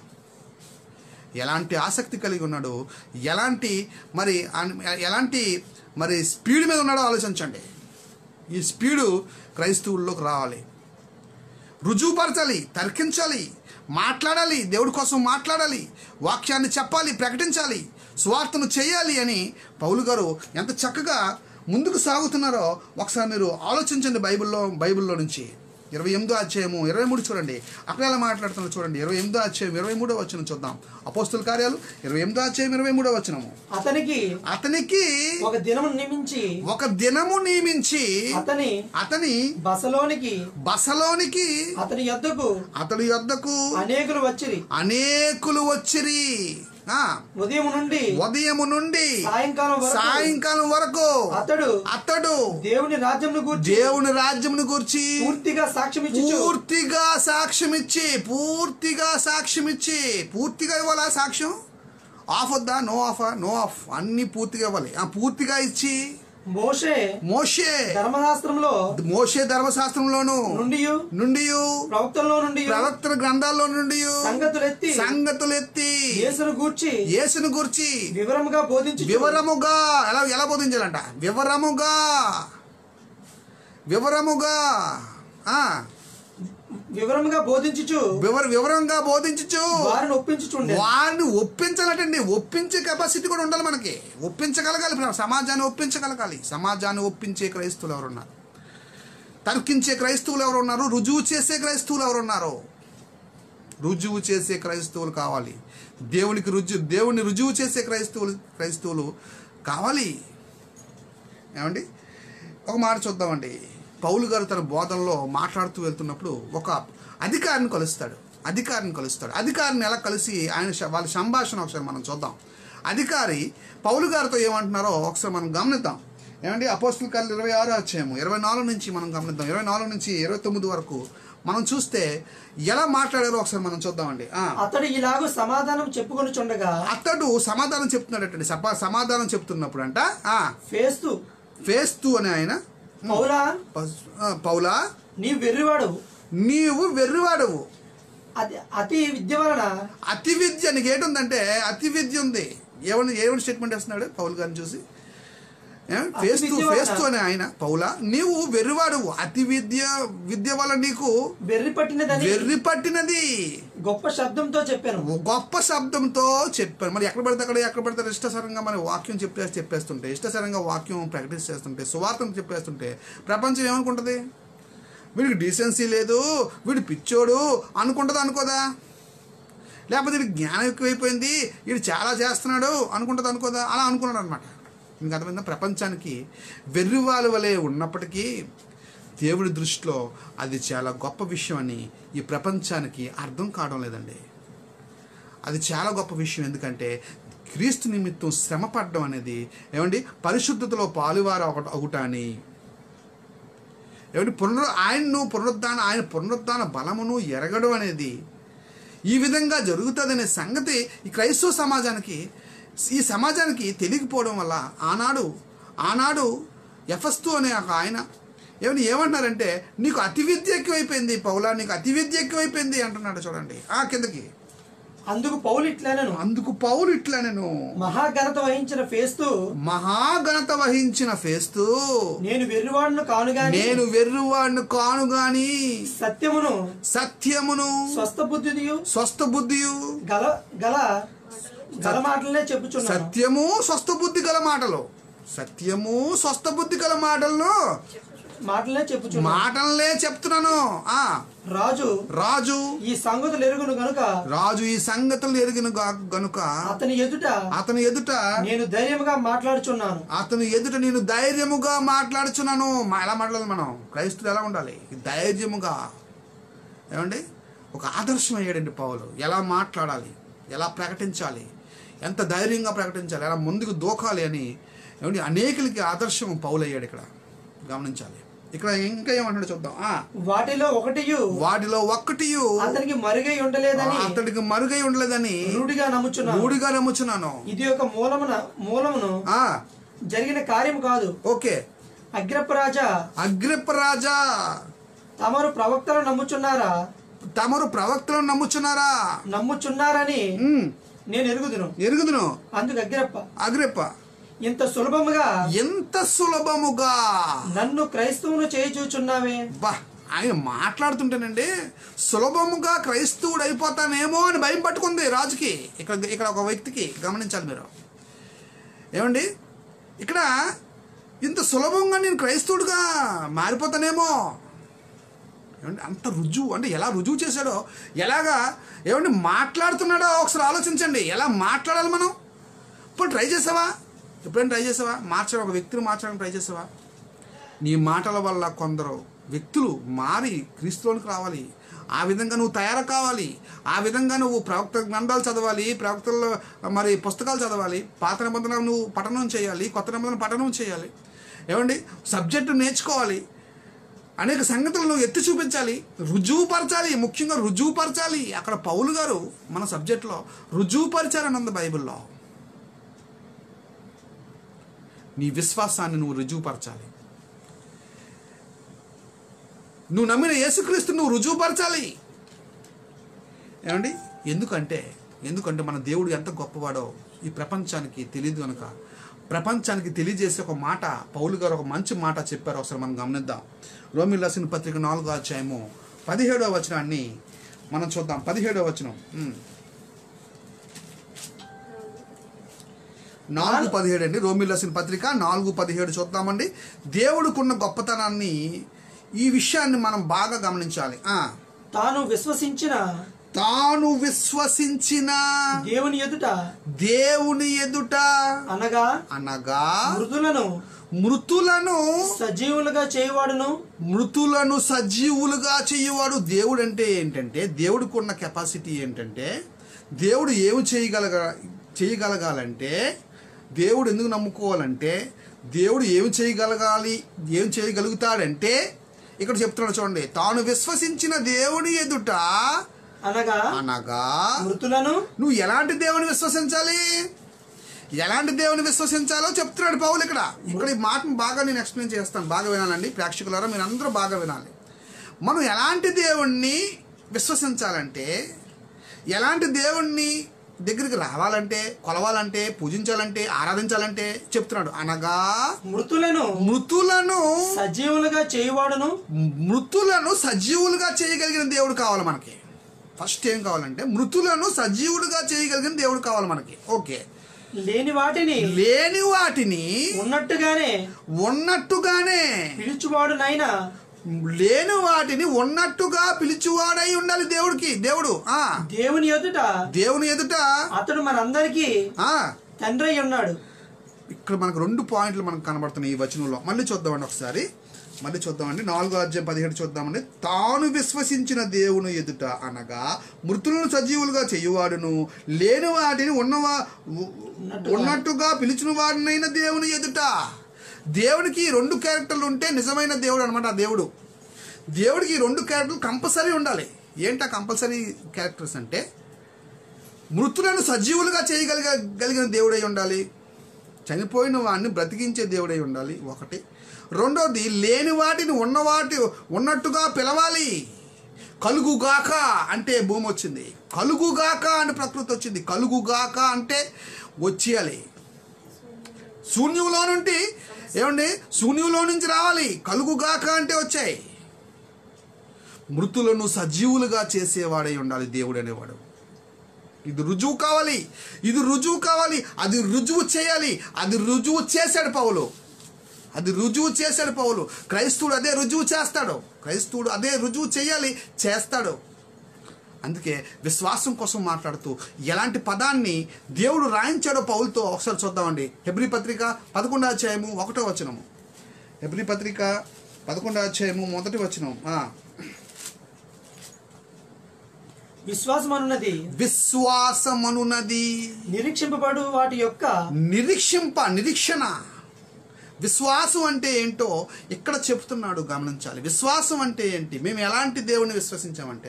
A: ఎలాంటి ఆసక్తి కలిగి ఉన్నాడు ఎలాంటి మరి అన్- ఎలాంటి మరి స్పీడ్ మీద ఉన్నాడో ఆలోచించండి ఈ స్పీడు క్రైస్తవుల్లోకి రావాలి రుజువుపరచాలి తర్కించాలి మాట్లాడాలి దేవుడి కోసం మాట్లాడాలి వాక్యాన్ని చెప్పాలి ప్రకటించాలి స్వార్థను చేయాలి అని పౌలు గారు ఎంత చక్కగా ముందుకు సాగుతున్నారో ఒకసారి మీరు ఆలోచించండి బైబిల్లో బైబిల్లో నుంచి ఇరవై ఎనిమిదో అధ్యాయము ఇరవై మూడు చూడండి అక్కడ ఎలా మాట్లాడుతున్నారు చూడండి ఇరవై ఎనిమిదో అధ్యాయం ఇరవై మూడో వచనం చూద్దాం అపోస్తుల కార్యాలు ఇరవై ఎనిమిదో అధ్యాయం ఇరవై మూడో వచనము
B: అతనికి
A: అతనికి
B: ఒక దినము నియమించి
A: ఒక దినము నియమించి
B: అతని
A: అతని
B: బసలోనికి
A: బసలోనికి
B: అతని యొద్దకు
A: అతడి యొద్దకు
B: అనేకులు వచ్చిరి
A: అనేకులు వచ్చిరి ఆ,
B: ఉదయం నుండి
A: ఉదయము నుండి
B: సాయంకాలం వరకు
A: సాయంకాలం వరకు
B: అతడు
A: అతడు
B: దేవుని రాజ్యంను గూర్చి
A: దేవుని రాజ్యమును గురించి
B: పూర్తిగా సాక్ష్యం ఇచ్చి
A: పూర్తిగా సాక్ష్యం ఇచ్చి పూర్తిగా సాక్ష్యం ఇచ్చి పూర్తిగా ఇవ్వాలా సాక్ష్యం ఆఫ్ వద్దా నో ఆఫ్ నో ఆఫ్ అన్ని పూర్తిగా ఇవ్వాలి ఆ పూర్తిగా ఇచ్చి
B: మోషే
A: మోషే
B: ధర్మశాస్త్రంలో
A: మోషే ధర్మశాస్త్రంలోను
B: నుండి
A: నుండి
B: ప్రవక్తల్లో నుండి
A: ప్రవక్తల గ్రంథాల్లో నుండి
B: సంగతులెత్తి
A: సంగతులు ఎత్తి
B: యేసును గూర్చి
A: యేసును గురించి
B: వివరముగా బోధించి
A: వివరముగా ఎలా ఎలా బోధించాలంట వివరముగా వివరముగా ఆ
B: వివరముగా బోధించుచు
A: వివర వివరంగా బోధించచ్చు
B: వారిని ఒప్పించుచుండే
A: వారిని ఒప్పించాలటండి ఒప్పించే కెపాసిటీ కూడా ఉండాలి మనకి ఒప్పించగలగాలి సమాజాన్ని ఒప్పించగలగాలి సమాజాన్ని ఒప్పించే క్రైస్తవులు ఎవరున్నారు తర్కించే క్రైస్తవులు ఎవరు ఉన్నారు రుజువు చేసే క్రైస్తవులు ఎవరు ఉన్నారు రుజువు చేసే క్రైస్తవులు కావాలి దేవునికి రుజువు దేవుని రుజువు చేసే క్రైస్తవులు క్రైస్తవులు కావాలి ఏమండి ఒక మాట చూద్దామండి పౌలు గారు తన బోధనలో మాట్లాడుతూ వెళ్తున్నప్పుడు ఒక అధికారిని కలుస్తాడు అధికారిని కలుస్తాడు అధికారిని ఎలా కలిసి ఆయన శ- వాళ్ళ సంభాషణ ఒకసారి మనం చూద్దాం అధికారి పౌలు గారితో ఏమంటున్నారో ఒకసారి మనం గమనిద్దాం ఏమండి అపోస్తుల కార్యాలు ఇరవై ఆరు వచ్చాము ఇరవై నాలుగు నుంచి మనం గమనిద్దాం ఇరవై నాలుగు నుంచి ఇరవై తొమ్మిది వరకు మనం చూస్తే ఎలా మాట్లాడారో ఒకసారి మనం చూద్దామండి ఆ.
B: అతడు ఇలాగూ సమాధానం చెప్పుకొని చుండగా
A: అతడు సమాధానం చెప్తున్నాడటండి సపా సమాధానం చెప్తున్నప్పుడు అంట ఆ,
B: ఫేస్తు
A: ఫేస్తు అనే ఆయన
B: పౌలా
A: పస్- ఆ, పౌలా
B: నీ వెర్రివాడు
A: నీవు వెర్రివాడవు
B: అతి అతి విద్య వలన
A: అతి విద్య నీకు ఏంటుందంటే అతి విద్య ఉంది ఏమని ఏమని స్టేట్మెంట్ వేస్తున్నాడు పౌల్ గారిని చూసి ఏ? ఫేస్తు
B: విద్య వలన-
A: ఫేస్తు అనే ఆయన పౌలా నీవు వెర్రివాడవు అతి విద్య విద్య వల్ల నీకు
B: వెర్రి పట్టినదని
A: వెర్రి పట్టినది
B: గొప్ప శబ్దంతో చెప్పాను
A: గొప్ప శబ్దంతో చెప్పాను మరి ఎక్కడ పడితే అక్కడ ఎక్కడ పడితే ఇష్టసరంగా మన వాక్యం చెప్పేసి చెప్పేస్తుంటే ఇష్టసరంగా వాక్యం ప్రాక్టీస్ చేస్తుంటే సువార్తను చెప్పేస్తుంటే ప్రపంచం ఏమనుకుంటుంది వీడికి డీసెన్సీ లేదు వీడు పిచ్చోడు అనుకుంటుంది అనుకోదా లేకపోతే వీడికి జ్ఞానం ఎక్కువైపోయింది వీడు చాలా చేస్తున్నాడు అనుకుంటుంది అనుకోదా అలా అనుకున్నాడు అనమాట మీకు అర్థమైందా ప్రపంచానికి వెర్రివాళ్ళ వలె ఉన్నప్పటికీ దేవుడి దృష్టిలో అది చాలా గొప్ప విషయం అని ఈ ప్రపంచానికి అర్థం కావడం లేదండి అది చాలా గొప్ప విషయం ఎందుకంటే క్రీస్తు నిమిత్తం శ్రమ పడడం అనేది ఏమండి పరిశుద్ధతలో పాలువారు ఒకటి ఒకట అని ఏమంటే పునరు ఆయన్ను పునరుద్ధాన ఆయన పునరుద్ధాన బలమును ఎరగడం అనేది ఈ విధంగా జరుగుతుందనే సంగతి ఈ క్రైస్తవ సమాజానికి ఈ సమాజానికి తెలియకపోవడం వల్ల ఆనాడు ఆనాడు ఎఫస్తు అనే ఒక ఆయన ఏమని ఏమంటున్నారంటే నీకు అతి విద్య ఎక్కువైపోయింది పౌలా నీకు అతి విద్య ఎక్కువైపోయింది అంటున్నాడు చూడండి ఆ కిందకి
B: అందుకు పౌలు ఇట్లనను
A: అందుకు పౌలు ఇట్లా నేను
B: మహాఘనత వహించిన ఫేస్తూ
A: మహాఘనత వహించిన ఫేస్తూ
B: నేను వెర్రివాడును కానుగాని
A: నేను వెర్రువాడిని కాను గాని
B: సత్యమును
A: సత్యమును
B: స్వస్థ బుద్ధియు
A: స్వస్థ బుద్ధియు
B: గల గల గల మాటలనే చెప్పుచున్నాను
A: సత్యము స్వస్థ బుద్ధి గల మాటలు సత్యము స్వస్థ బుద్ధి గల మాటలను
B: మాటలనే చెప్పుచున్నాను
A: మాటలనే చెప్తున్నాను ఆ
B: రాజు
A: రాజు
B: ఈ సంగతులు ఎరుగును గనుక
A: రాజు ఈ సంగతులు ఎరిగిన గా- గనుక
B: అతని ఎదుట
A: అతని ఎదుట
B: నేను ధైర్యముగా మాట్లాడుచున్నాను
A: అతని ఎదుట నేను ధైర్యముగా మాట్లాడుచున్నాను మా- ఎలా మాట్లాడాలి మనం క్రైస్తులు ఎలా ఉండాలి ధైర్యముగా ఏమండి ఒక ఆదర్శం అయ్యాడండి పౌలు ఎలా మాట్లాడాలి ఎలా ప్రకటించాలి ఎంత ధైర్యంగా ప్రకటించాలి ఎలా ముందుకు దూకాలి అని ఏమండి అనేకులకి ఆదర్శం పౌలు అయ్యాడు ఇక్కడ గమనించాలి ఇక్కడ ఇంకా ఏమంటాడు చూద్దాం ఆ,
B: వాటిలో ఒకటియు
A: వాటిలో ఒక్కటి
B: అతనికి మరుగై ఉండలేదని
A: అతడికి మరుగై ఉండలేదని
B: రూఢిగా నమ్ముచున్నాను
A: రూఢిగా నమ్ముచున్నాను
B: ఇది ఒక మూలమున మూలమును
A: ఆ,
B: జరిగిన కార్యం కాదు
A: ఓకే
B: అగ్రప్ప రాజా
A: అగ్రిప్ప రాజా
B: తమరు ప్రవక్తలు నమ్ముచున్నారా
A: తమరు ప్రవక్తలను నమ్ముచున్నారా
B: నమ్ముచున్నారని
A: ఉమ్,
B: నేను ఎరుగుదును
A: ఎరుగుదును
B: అందుకు అగ్రప్ప
A: అగ్రిప్ప
B: ఇంత సులభముగా
A: ఎంత సులభముగా
B: నన్ను క్రైస్తవును చేయి చూచున్నావే
A: బా ఆయన మాట్లాడుతుంటేనండి సులభముగా క్రైస్తవుడు అయిపోతానేమో అని భయం పట్టుకుంది రాజుకి ఇక్కడ ఇక్కడ ఒక వ్యక్తికి గమనించాలి మీరు ఏమండి ఇక్కడ ఇంత సులభంగా నేను క్రైస్తవుడిగా మారిపోతానేమో ఏమండి అంత రుజువు అంటే ఎలా రుజువు చేశాడో ఎలాగా ఏమండి మాట్లాడుతున్నాడో ఒకసారి ఆలోచించండి ఎలా మాట్లాడాలి మనం ఇప్పుడు ట్రై చేసావా ఎప్పుడైనా ట్రై చేసావా మార్చడం ఒక వ్యక్తిని మార్చడానికి ట్రై చేసావా నీ మాటల వల్ల కొందరు వ్యక్తులు మారి క్రీస్తులోనికి రావాలి ఆ విధంగా నువ్వు తయారు కావాలి ఆ విధంగా నువ్వు ప్రవక్త గ్రంథాలు చదవాలి ప్రవక్తల్లో మరి పుస్తకాలు చదవాలి పాత నిబంధన నువ్వు పఠనం చేయాలి కొత్త నిబంధన పఠనం చేయాలి ఏమండి సబ్జెక్టు నేర్చుకోవాలి అనేక సంగతులు నువ్వు ఎత్తి చూపించాలి రుజువుపరచాలి ముఖ్యంగా రుజువుపరచాలి అక్కడ పౌలు గారు మన సబ్జెక్టులో రుజువుపరిచారని ఉంది బైబిల్లో నీ విశ్వాసాన్ని నువ్వు రుజువుపరచాలి నువ్వు నమ్మిన యేసుక్రీస్తు నువ్వు రుజువుపరచాలి ఏమండి ఎందుకంటే ఎందుకంటే మన దేవుడు ఎంత గొప్పవాడో ఈ ప్రపంచానికి తెలియదు కనుక ప్రపంచానికి తెలియజేసే ఒక మాట పౌలు గారు ఒక మంచి మాట చెప్పారు ఒకసారి మనం గమనిద్దాం రోమిల్ రాసిన పత్రిక నాలుగో అధ్యాయము పదిహేడవ వచనాన్ని మనం చూద్దాం పదిహేడవ వచనం ఉమ్. నాలుగు పదిహేడు అండి రోమిల్ రాసిన పత్రిక నాలుగు పదిహేడు చూద్దామండి దేవుడికున్న గొప్పతనాన్ని ఈ విషయాన్ని మనం బాగా గమనించాలి ఆ
B: తాను విశ్వసించిన
A: తాను విశ్వసించిన
B: దేవుని ఎదుట
A: దేవుని ఎదుట
B: అనగా
A: అనగా
B: మృదులను
A: మృతులను
B: సజీవులుగా చేయవాడును
A: మృతులను సజీవులుగా చేయవాడు దేవుడు అంటే ఏంటంటే దేవుడికి ఉన్న కెపాసిటీ ఏంటంటే దేవుడు ఏమి చేయగలగ చేయగలగాలంటే దేవుడు ఎందుకు నమ్ముకోవాలంటే దేవుడు ఏమి చేయగలగాలి ఏం చేయగలుగుతాడంటే ఇక్కడ చెప్తున్నాడు చూడండి తాను విశ్వసించిన దేవుని ఎదుట
B: అనగా
A: అనగా
B: మృతులను
A: నువ్వు ఎలాంటి దేవుని విశ్వసించాలి ఎలాంటి దేవుని విశ్వసించాలో చెప్తున్నాడు పౌలు ఇక్కడ ఇక్కడ ఈ మాటను బాగా నేను ఎక్స్ప్లెయిన్ చేస్తాను బాగా వినాలండి ప్రేక్షకులారా మీరు అందరూ బాగా వినాలి మనం ఎలాంటి దేవుణ్ణి విశ్వసించాలంటే ఎలాంటి దేవుణ్ణి దగ్గరికి రావాలంటే కొలవాలంటే పూజించాలంటే ఆరాధించాలంటే చెప్తున్నాడు అనగా
B: మృతులను
A: మృతులను
B: సజీవులుగా చేయవాడును
A: మృతులను సజీవులుగా చేయగలిగిన దేవుడు కావాలి మనకి ఫస్ట్ ఏం కావాలంటే మృతులను సజీవులుగా చేయగలిగిన దేవుడు కావాలి మనకి ఓకే
B: లేని వాటిని
A: లేని వాటిని
B: ఉన్నట్టుగానే
A: ఉన్నట్టుగానే
B: పిలుచువాడు నైనా
A: లేని వాటిని ఉన్నట్టుగా పిలిచివాడై ఉండాలి దేవుడికి దేవుడు ఆ
B: దేవుని ఎదుట
A: దేవుని ఎదుట
B: అతడు మనందరికీ
A: ఆ
B: తండ్రి అయి ఉన్నాడు
A: ఇక్కడ మనకు రెండు పాయింట్లు మనకు కనబడుతున్నాయి ఈ వచనంలో మళ్ళీ చూద్దామండి ఒకసారి మళ్ళీ చూద్దామండి నాలుగో అధ్యాయం పదిహేడు చూద్దామండి తాను విశ్వసించిన దేవుని ఎదుట అనగా మృతులను సజీవులుగా చేయువాడును లేని వాటిని ఉన్నవా
B: ఉన్నట్టుగా.
A: ఉన్నట్టుగా పిలిచిన వాడినైన దేవుని ఎదుట దేవుడికి ఈ రెండు క్యారెక్టర్లు ఉంటే నిజమైన దేవుడు అనమాట ఆ దేవుడు దేవుడికి ఈ రెండు క్యారెక్టర్లు కంపల్సరీ ఉండాలి ఏంటా కంపల్సరీ క్యారెక్టర్స్ అంటే మృతులను సజీవులుగా చేయగలిగ గలిగిన దేవుడై ఉండాలి చనిపోయిన వాడిని బ్రతికించే దేవుడై ఉండాలి ఒకటి రెండోది లేని వాటిని ఉన్నవాటి ఉన్నట్టుగా పిలవాలి కలుగుగాక అంటే భూమి వచ్చింది కలుగుగాక అని ప్రకృతి వచ్చింది కలుగుగాక అంటే వచ్చేయాలి శూన్యంలో నుండి ఏమండి శూన్యంలో నుంచి రావాలి కలుగుగాక అంటే వచ్చాయి మృతులను సజీవులుగా చేసేవాడై ఉండాలి దేవుడు అనేవాడు ఇది రుజువు కావాలి ఇది రుజువు కావాలి అది రుజువు చేయాలి అది రుజువు చేశాడు పౌలు అది రుజువు చేశాడు పౌలు క్రైస్తవుడు అదే రుజువు చేస్తాడు క్రైస్తవుడు అదే రుజువు చేయాలి చేస్తాడు అందుకే విశ్వాసం కోసం మాట్లాడుతూ ఎలాంటి పదాన్ని దేవుడు రాయించాడో పౌలతో ఒకసారి చూద్దామండి హెబ్రి పత్రిక పదకొండో అధ్యాయము ఒకటో వచనము హెబ్రి పత్రిక పదకొండో అధ్యాయము మొదటి వచనం ఆ.
B: విశ్వాసం అనున్నది
A: విశ్వాసమనున్నది
B: నిరీక్షింపబడు వాటి యొక్క
A: నిరీక్షింప నిరీక్షణ విశ్వాసం అంటే ఏంటో ఇక్కడ చెప్తున్నాడు గమనించాలి విశ్వాసం అంటే ఏంటి మేము ఎలాంటి దేవుని విశ్వసించామంటే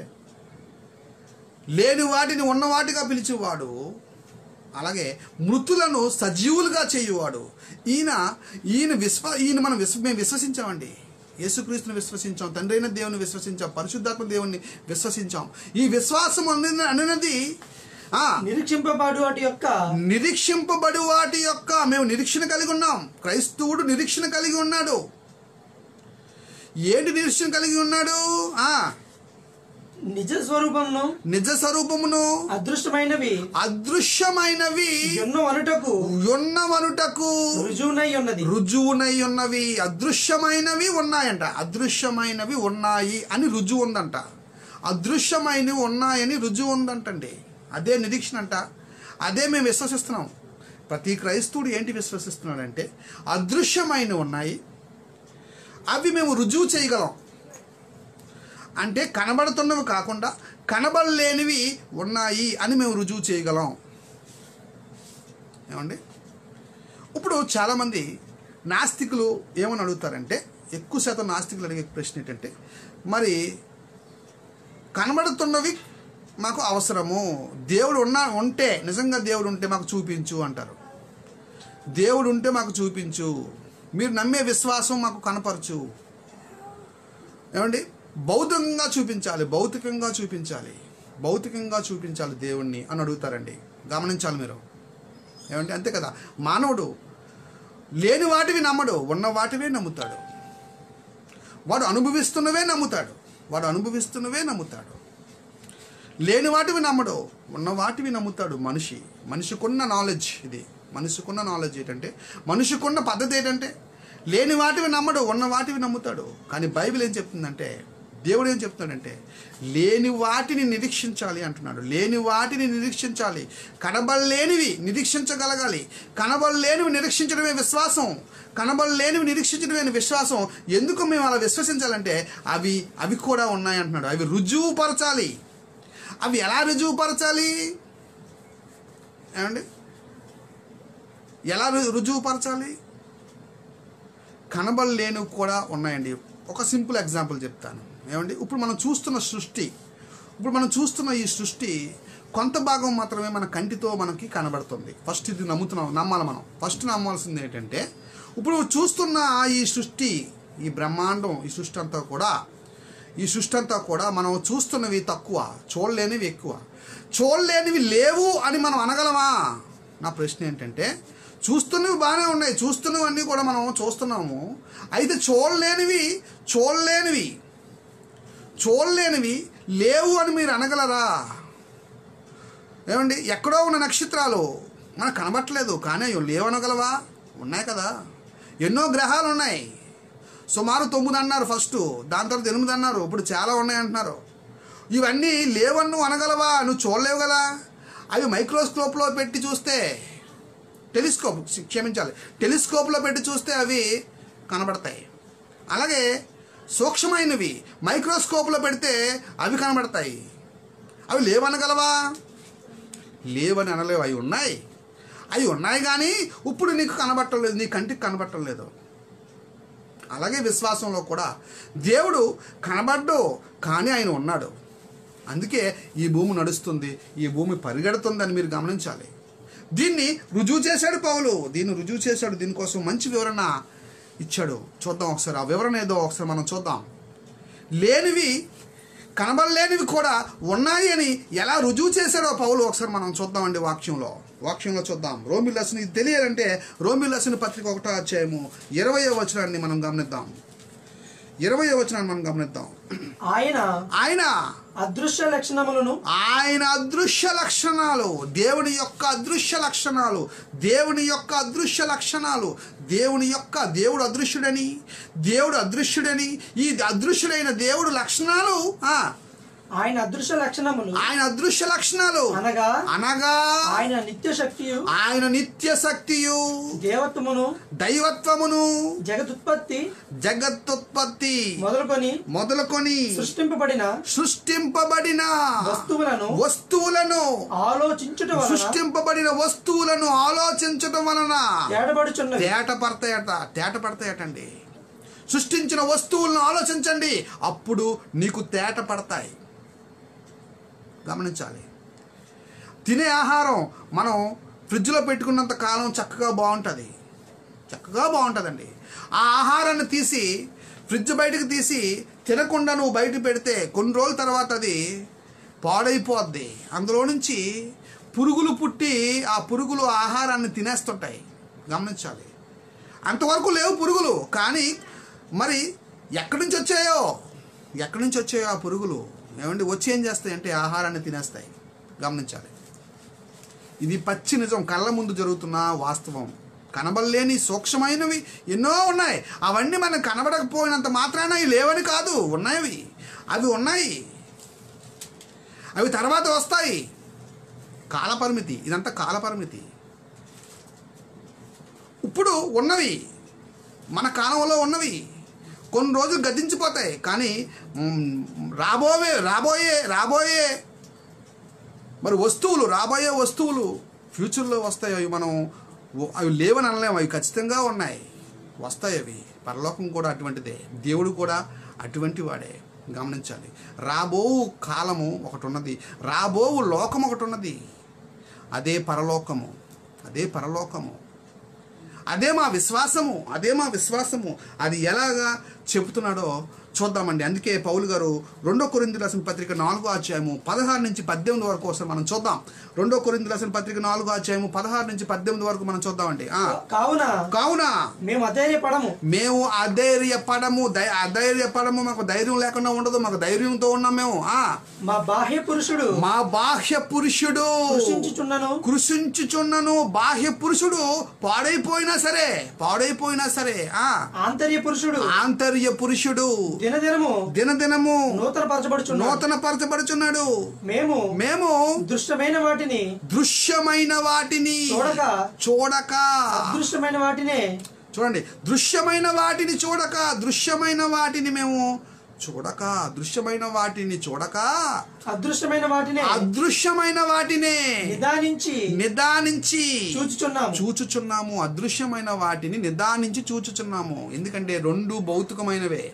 A: లేని వాటిని ఉన్న వాటిగా పిలిచేవాడు అలాగే మృతులను సజీవులుగా చేయువాడు ఈయన ఈయన విశ్వ ఈయన మనం విశ్వ మేము విశ్వసించామండి యేసుక్రీస్తుని విశ్వసించాం తండ్రి అయిన దేవుని విశ్వసించాం పరిశుద్ధాత్మ దేవుని విశ్వసించాం ఈ విశ్వాసం అన్న- అన్నది ఆ,
B: నిరీక్షింపబడు వాటి యొక్క
A: నిరీక్షింపబడి వాటి యొక్క మేము నిరీక్షణ కలిగి ఉన్నాం క్రైస్తవుడు నిరీక్షణ కలిగి ఉన్నాడు ఏంటి నిరీక్షణ కలిగి ఉన్నాడు ఆ
B: నిజ స్వరూపమును
A: నిజ స్వరూపమును
B: అదృష్టమైనవి
A: అదృశ్యమైనవి
B: ఎన్నో అనుటకు
A: ఉన్నవనుటకు
B: రుజువునై ఉన్నది
A: రుజువునై ఉన్నవి అదృశ్యమైనవి ఉన్నాయంట అదృశ్యమైనవి ఉన్నాయి అని రుజువు ఉందంట అదృశ్యమైనవి ఉన్నాయని రుజువు ఉందంటండి అదే నిరీక్షణ అంట అదే మేము విశ్వసిస్తున్నాం ప్రతి క్రైస్తవుడు ఏంటి విశ్వసిస్తున్నాడంటే అదృశ్యమైనవి ఉన్నాయి అవి మేము రుజువు చేయగలం అంటే కనబడుతున్నవి కాకుండా కనబడలేనివి ఉన్నాయి అని మేము రుజువు చేయగలం ఏమండి ఇప్పుడు చాలామంది నాస్తికులు ఏమని అడుగుతారంటే ఎక్కువ శాతం నాస్తికులు అడిగే ప్రశ్న ఏంటంటే మరి కనబడుతున్నవి మాకు అవసరము దేవుడు ఉన్న ఉంటే నిజంగా దేవుడు ఉంటే మాకు చూపించు అంటారు దేవుడు ఉంటే మాకు చూపించు మీరు నమ్మే విశ్వాసం మాకు కనపరచు ఏమండి భౌతికంగా చూపించాలి భౌతికంగా చూపించాలి భౌతికంగా చూపించాలి దేవుణ్ణి అని అడుగుతారండి గమనించాలి మీరు ఏమంటే అంతే కదా మానవుడు లేని వాటివి నమ్మడు ఉన్న వాటివే నమ్ముతాడు వాడు అనుభవిస్తున్నవే నమ్ముతాడు వాడు అనుభవిస్తున్నవే నమ్ముతాడు లేని వాటివి నమ్మడు ఉన్న వాటివి నమ్ముతాడు మనిషి మనిషికున్న నాలెడ్జ్ ఇది మనిషికున్న నాలెడ్జ్ ఏంటంటే మనిషికున్న పద్ధతి ఏంటంటే లేని వాటివి నమ్మడు ఉన్న వాటివి నమ్ముతాడు కానీ బైబిల్ ఏం చెప్తుందంటే దేవుడు ఏం చెప్తాడంటే లేని వాటిని నిరీక్షించాలి అంటున్నాడు లేని వాటిని నిరీక్షించాలి కనబడలేనివి నిరీక్షించగలగాలి కనబడలేనివి నిరీక్షించడమే విశ్వాసం కనబడలేనివి నిరీక్షించడమే విశ్వాసం ఎందుకు మేము అలా విశ్వసించాలంటే అవి అవి కూడా ఉన్నాయి అంటున్నాడు అవి రుజువుపరచాలి అవి ఎలా రుజువుపరచాలి ఏమండి ఎలా రు- రుజువుపరచాలి కనబడలేనివి కూడా ఉన్నాయండి ఒక సింపుల్ ఎగ్జాంపుల్ చెప్తాను ఏమండి ఇప్పుడు మనం చూస్తున్న సృష్టి ఇప్పుడు మనం చూస్తున్న ఈ సృష్టి కొంత భాగం మాత్రమే మన కంటితో మనకి కనబడుతుంది ఫస్ట్ ఇది నమ్ముతున్నాం నమ్మాలి మనం ఫస్ట్ నమ్మాల్సింది ఏంటంటే ఇప్పుడు చూస్తున్న ఈ సృష్టి ఈ బ్రహ్మాండం ఈ సృష్టి అంతా కూడా ఈ సృష్టి అంతా కూడా మనం చూస్తున్నవి తక్కువ చూడలేనివి ఎక్కువ చూడలేనివి లేవు అని మనం అనగలమా నా ప్రశ్న ఏంటంటే చూస్తున్నవి బాగానే ఉన్నాయి చూస్తున్నవి అన్నీ కూడా మనం చూస్తున్నాము అయితే చూడలేనివి చూడలేనివి చూడలేనివి లేవు అని మీరు అనగలరా ఏమండి ఎక్కడో ఉన్న నక్షత్రాలు మనకు కనబట్టలేదు కానీ అవి లేవనగలవా ఉన్నాయి కదా ఎన్నో గ్రహాలు ఉన్నాయి సుమారు తొమ్మిది అన్నారు ఫస్ట్ దాని తర్వాత ఎనిమిది అన్నారు ఇప్పుడు చాలా ఉన్నాయి అంటున్నారు ఇవన్నీ లేవన్ను అనగలవా నువ్వు చూడలేవు కదా అవి మైక్రోస్కోప్లో పెట్టి చూస్తే టెలిస్కోప్ క్షమించాలి టెలిస్కోప్లో పెట్టి చూస్తే అవి కనబడతాయి అలాగే సూక్ష్మమైనవి మైక్రోస్కోప్లో పెడితే అవి కనబడతాయి అవి లేవనగలవా లేవని అనలేవు అవి ఉన్నాయి అవి ఉన్నాయి కానీ ఇప్పుడు నీకు కనబట్టలేదు నీ కంటికి కనబట్టలేదు అలాగే విశ్వాసంలో కూడా దేవుడు కనబడ్డు కానీ ఆయన ఉన్నాడు అందుకే ఈ భూమి నడుస్తుంది ఈ భూమి పరిగెడుతుందని మీరు గమనించాలి దీన్ని రుజువు చేశాడు పౌలు దీన్ని రుజువు చేశాడు దీనికోసం మంచి వివరణ ఇచ్చాడు చూద్దాం ఒకసారి ఆ వివరణ ఏదో ఒకసారి మనం చూద్దాం లేనివి కనబడలేనివి కూడా ఉన్నాయి అని ఎలా రుజువు చేశాడో పౌలు ఒకసారి మనం చూద్దామండి వాక్యంలో వాక్యంలో చూద్దాం రోమిలస్ని ఇది తెలియాలంటే రోమిలస్ని పత్రిక ఒకటో అధ్యాయము ఇరవయో వచనాన్ని మనం గమనిద్దాం ఇరవయో వచనాన్ని మనం గమనిద్దాం
B: ఆయన
A: ఆయన
B: అదృశ్య లక్షణములను
A: ఆయన అదృశ్య లక్షణాలు దేవుని యొక్క అదృశ్య లక్షణాలు దేవుని యొక్క అదృశ్య లక్షణాలు దేవుని యొక్క దేవుడు అదృశ్యుడని దేవుడు అదృశ్యుడని ఈ అదృశ్యుడైన దేవుడు లక్షణాలు ఆ,
B: ఆయన అదృశ్య లక్షణములు
A: ఆయన అదృశ్య లక్షణాలు
B: అనగా
A: అనగా
B: ఆయన నిత్య శక్తియు
A: ఆయన నిత్య శక్తియు
B: దేవత్వమును
A: దైవత్వమును
B: జగదుత్పత్తి
A: జగత్తుత్పత్తి
B: మొదలుకొని
A: మొదలుకొని
B: సృష్టింపబడిన
A: సృష్టింపబడిన
B: వస్తువులను
A: వస్తువులను
B: ఆలోచించుట వలన
A: సృష్టింపబడిన వస్తువులను ఆలోచించటం వలన
B: ఏడబడుచున్నవి
A: తేట పడతాయట తేట పడతాయటండి సృష్టించిన వస్తువులను ఆలోచించండి అప్పుడు నీకు తేట పడతాయి గమనించాలి తినే ఆహారం మనం ఫ్రిడ్జ్లో పెట్టుకున్నంత కాలం చక్కగా బాగుంటుంది చక్కగా బాగుంటుందండి ఆ ఆహారాన్ని తీసి ఫ్రిడ్జ్ బయటకు తీసి తినకుండా నువ్వు బయట పెడితే కొన్ని రోజుల తర్వాత అది పాడైపోద్ది అందులో నుంచి పురుగులు పుట్టి ఆ పురుగులు ఆహారాన్ని తినేస్తుంటాయి గమనించాలి అంతవరకు లేవు పురుగులు కానీ మరి ఎక్కడి నుంచి వచ్చాయో ఎక్కడి నుంచి వచ్చాయో ఆ పురుగులు ఏమండి వచ్చి ఏం చేస్తాయి అంటే ఆహారాన్ని తినేస్తాయి గమనించాలి ఇది పచ్చి నిజం కళ్ళ ముందు జరుగుతున్న వాస్తవం కనబడలేని సూక్ష్మమైనవి ఎన్నో ఉన్నాయి అవన్నీ మనం కనబడకపోయినంత మాత్రాన ఇవి లేవని కాదు ఉన్నాయి అవి ఉన్నాయి అవి తర్వాత వస్తాయి కాలపరిమితి ఇదంతా కాలపరిమితి ఇప్పుడు ఉన్నవి మన కాలంలో ఉన్నవి కొన్ని రోజులు గతించిపోతాయి కానీ మ్, రాబోయే రాబోయే రాబోయే మరి వస్తువులు రాబోయే వస్తువులు ఫ్యూచర్లో వస్తాయి అవి మనం ఓ- అవి లేవని అనలేము అవి ఖచ్చితంగా ఉన్నాయి వస్తాయి అవి పరలోకం కూడా అటువంటిదే దేవుడు కూడా అటువంటి వాడే గమనించాలి రాబోవు కాలము ఒకటి ఉన్నది రాబోవు లోకం ఒకటి ఉన్నది అదే పరలోకము అదే పరలోకము అదే మా విశ్వాసము అదే మా విశ్వాసము అది ఎలాగా చెబుతున్నాడో చూద్దామండి అందుకే పౌలు గారు రెండో కొరింది రాసిన పత్రిక నాలుగో అధ్యాయము పదహారు నుంచి పద్దెనిమిది వరకు ఒకసారి మనం చూద్దాం రెండో కొరింది రాసిన పత్రిక నాలుగో అధ్యాయము పదహారు నుంచి పద్దెనిమిది వరకు మనం చూద్దామండి ఆ,
B: కావున
A: కావున
B: మేము అధైర్యపడము
A: మేము అధైర్యపడము దై అధైర్యపడము మాకు ధైర్యం లేకుండా ఉండదు మాకు ధైర్యంతో ఉన్నాం మేము ఆ
B: మా బాహ్య పురుషుడు
A: మా బాహ్య పురుషుడు
B: కృషించుచున్నను
A: కృషించుచున్నను బాహ్య పురుషుడు పాడైపోయినా సరే పాడైపోయినా సరే ఆ
B: ఆంతర్య పురుషుడు
A: ఆంతర్య పురుషుడు
B: దినదినము
A: దినదినము
B: నూతన పరచబడుచున్నాడు
A: నూతన పరచబడుచున్నాడు
B: మేము
A: మేము
B: దృష్టమైన వాటిని
A: దృశ్యమైన వాటిని
B: చూడక
A: చూడక
B: అదృష్టమైన వాటినే
A: చూడండి దృశ్యమైన వాటిని చూడక దృశ్యమైన వాటిని మేము చూడక దృశ్యమైన వాటిని చూడక
B: అదృష్టమైన వాటినే
A: అదృశ్యమైన వాటినే
B: నిదానించి
A: నిదానించి
B: చూచుచున్నాము
A: చూచుచున్నాము అదృశ్యమైన వాటిని నిదానించి చూచుచున్నాము ఎందుకంటే రెండు భౌతికమైనవే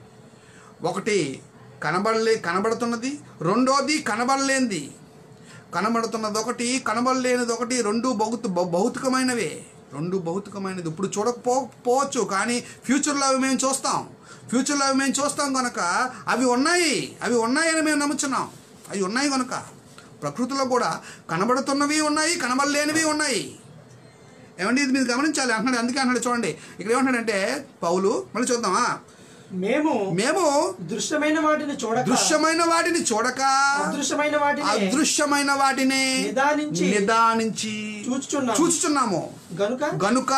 A: ఒకటి కనబడలే కనబడుతున్నది రెండోది కనబడలేనిది కనబడుతున్నది ఒకటి కనబడలేనిది ఒకటి రెండు భౌత భౌ- భౌతికమైనవే రెండు భౌతికమైనది ఇప్పుడు చూడకపో పోవచ్చు కానీ ఫ్యూచర్లో అవి మేము చూస్తాం ఫ్యూచర్లో అవి మేము చూస్తాం కనుక అవి ఉన్నాయి అవి ఉన్నాయని మేము నమ్ముచున్నాం అవి ఉన్నాయి కనుక ప్రకృతిలో కూడా కనబడుతున్నవి ఉన్నాయి కనబడలేనివి ఉన్నాయి ఏమండి ఇది మీరు గమనించాలి అంటున్నాడు అందుకే అంటున్నాడు చూడండి ఇక్కడ ఏమంటాడంటే పౌలు మళ్ళీ చూద్దామా
B: మేము
A: మేము
B: దృశ్యమైన వాటిని చూడక
A: దృశ్యమైన వాటిని చూడక
B: అదృశ్యమైన వాటిని
A: అదృశ్యమైన వాటిని
B: నిదానించి
A: నిదానించి
B: చూచుచున్నాము
A: చూచుచున్నాము
B: గనుక
A: గనుక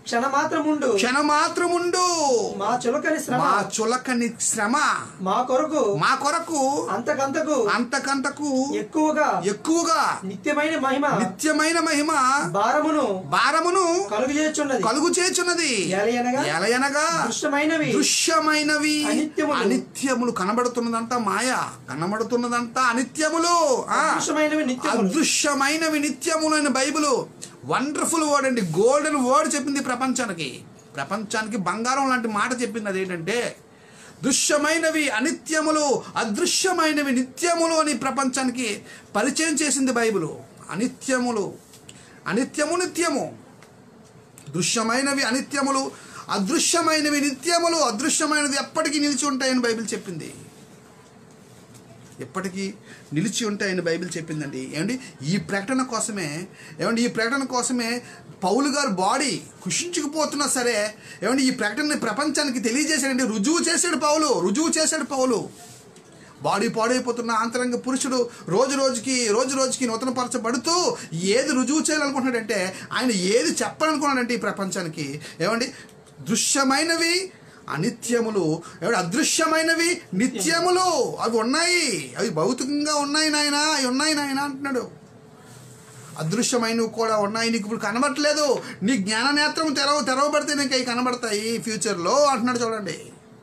B: క్షణమాత్రముండు
A: క్షణమాత్రముండు
B: మా చులకని శ్రమ
A: మా చులకని శ్రమ
B: మా కొరకు
A: మా కొరకు
B: అంతకంతకు
A: అంతకంతకు
B: ఎక్కువగా
A: ఎక్కువగా
B: నిత్యమైన మహిమ
A: నిత్యమైన మహిమ
B: భారమును
A: భారమును
B: కలుగు చేస్తున్నది
A: కలుగు చేచున్నది
B: ఎలయనగా
A: ఎలయనగా
B: దృష్టమైనవి
A: దృశ్యమైనవి
B: అనిత్యములు.
A: అనిత్యములు కనబడుతున్నదంతా మాయ కనబడుతున్నదంతా అనిత్యములు ఆ
B: దృష్టమైనవి నిత్యములు
A: అదృశ్యమైనవి నిత్యములు అని బైబిల్ వండర్ఫుల్ వర్డ్ అండి గోల్డెన్ వర్డ్ చెప్పింది ప్రపంచానికి ప్రపంచానికి బంగారం లాంటి మాట చెప్పింది అదేంటంటే దృశ్యమైనవి అనిత్యములు అదృశ్యమైనవి నిత్యములు అని ప్రపంచానికి పరిచయం చేసింది బైబిల్ అనిత్యములు అనిత్యము నిత్యము దృశ్యమైనవి అనిత్యములు అదృశ్యమైనవి నిత్యములు అదృశ్యమైనది ఎప్పటికీ నిలిచి ఉంటాయని బైబిల్ చెప్పింది ఎప్పటికీ నిలిచి ఉంటాయని బైబిల్ చెప్పిందండి ఏమండి ఈ ప్రకటన కోసమే ఏమండి ఈ ప్రకటన కోసమే పౌలు గారు బాడీ కుషించుకుపోతున్నా సరే ఏమండి ఈ ప్రకటనని ప్రపంచానికి తెలియజేశాడండి రుజువు చేశాడు పౌలు రుజువు చేశాడు పౌలు బాడీ పాడైపోతున్న ఆంతరంగ పురుషుడు రోజు రోజుకి రోజు రోజుకి నూతనపరచబడుతూ ఏది రుజువు చేయాలనుకుంటున్నాడంటే ఆయన ఏది చెప్పాలనుకున్నాడంటే ఈ ప్రపంచానికి ఏమండి దృశ్యమైనవి అనిత్యములు ఏమంటే అదృశ్యమైనవి నిత్యములు అవి ఉన్నాయి అవి భౌతికంగా ఉన్నాయి నాయన అవి ఉన్నాయి నాయన అంటున్నాడు అదృశ్యమైనవి కూడా ఉన్నాయి నీకు ఇప్పుడు కనబడట్లేదు నీ జ్ఞాన నేత్రం తెరవ తెరవబడితే నీకు అవి కనబడతాయి ఫ్యూచర్లో అంటున్నాడు చూడండి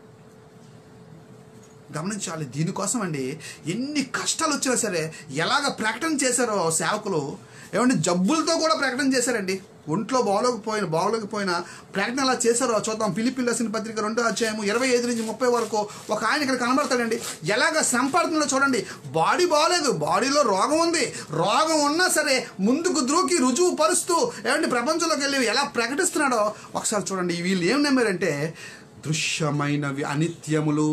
A: గమనించాలి దీనికోసం అండి ఎన్ని కష్టాలు వచ్చినా సరే ఎలాగ ప్రకటన చేశారో సేవకులు ఏమంటే జబ్బులతో కూడా ప్రకటన చేశారండి ఒంట్లో బాగోలేకపోయిన బాగోలేకపోయినా ప్రకటన ఎలా చేశారో చూద్దాం ఫిలిపిన్ రాసిన పత్రిక రెండో అధ్యాయము ఇరవై ఐదు నుంచి ముప్పై వరకు ఒక ఆయన ఇక్కడ కనబడతాడండి ఎలాగ సంపాదనలో చూడండి బాడీ బాగలేదు బాడీలో రోగం ఉంది రోగం ఉన్నా సరే ముందుకు ద్రోకి రుజువు పరుస్తూ ఏమంటే ప్రపంచంలోకి వెళ్ళి ఎలా ప్రకటిస్తున్నాడో ఒకసారి చూడండి వీళ్ళు ఏం నమ్మారంటే దృశ్యమైనవి అనిత్యములు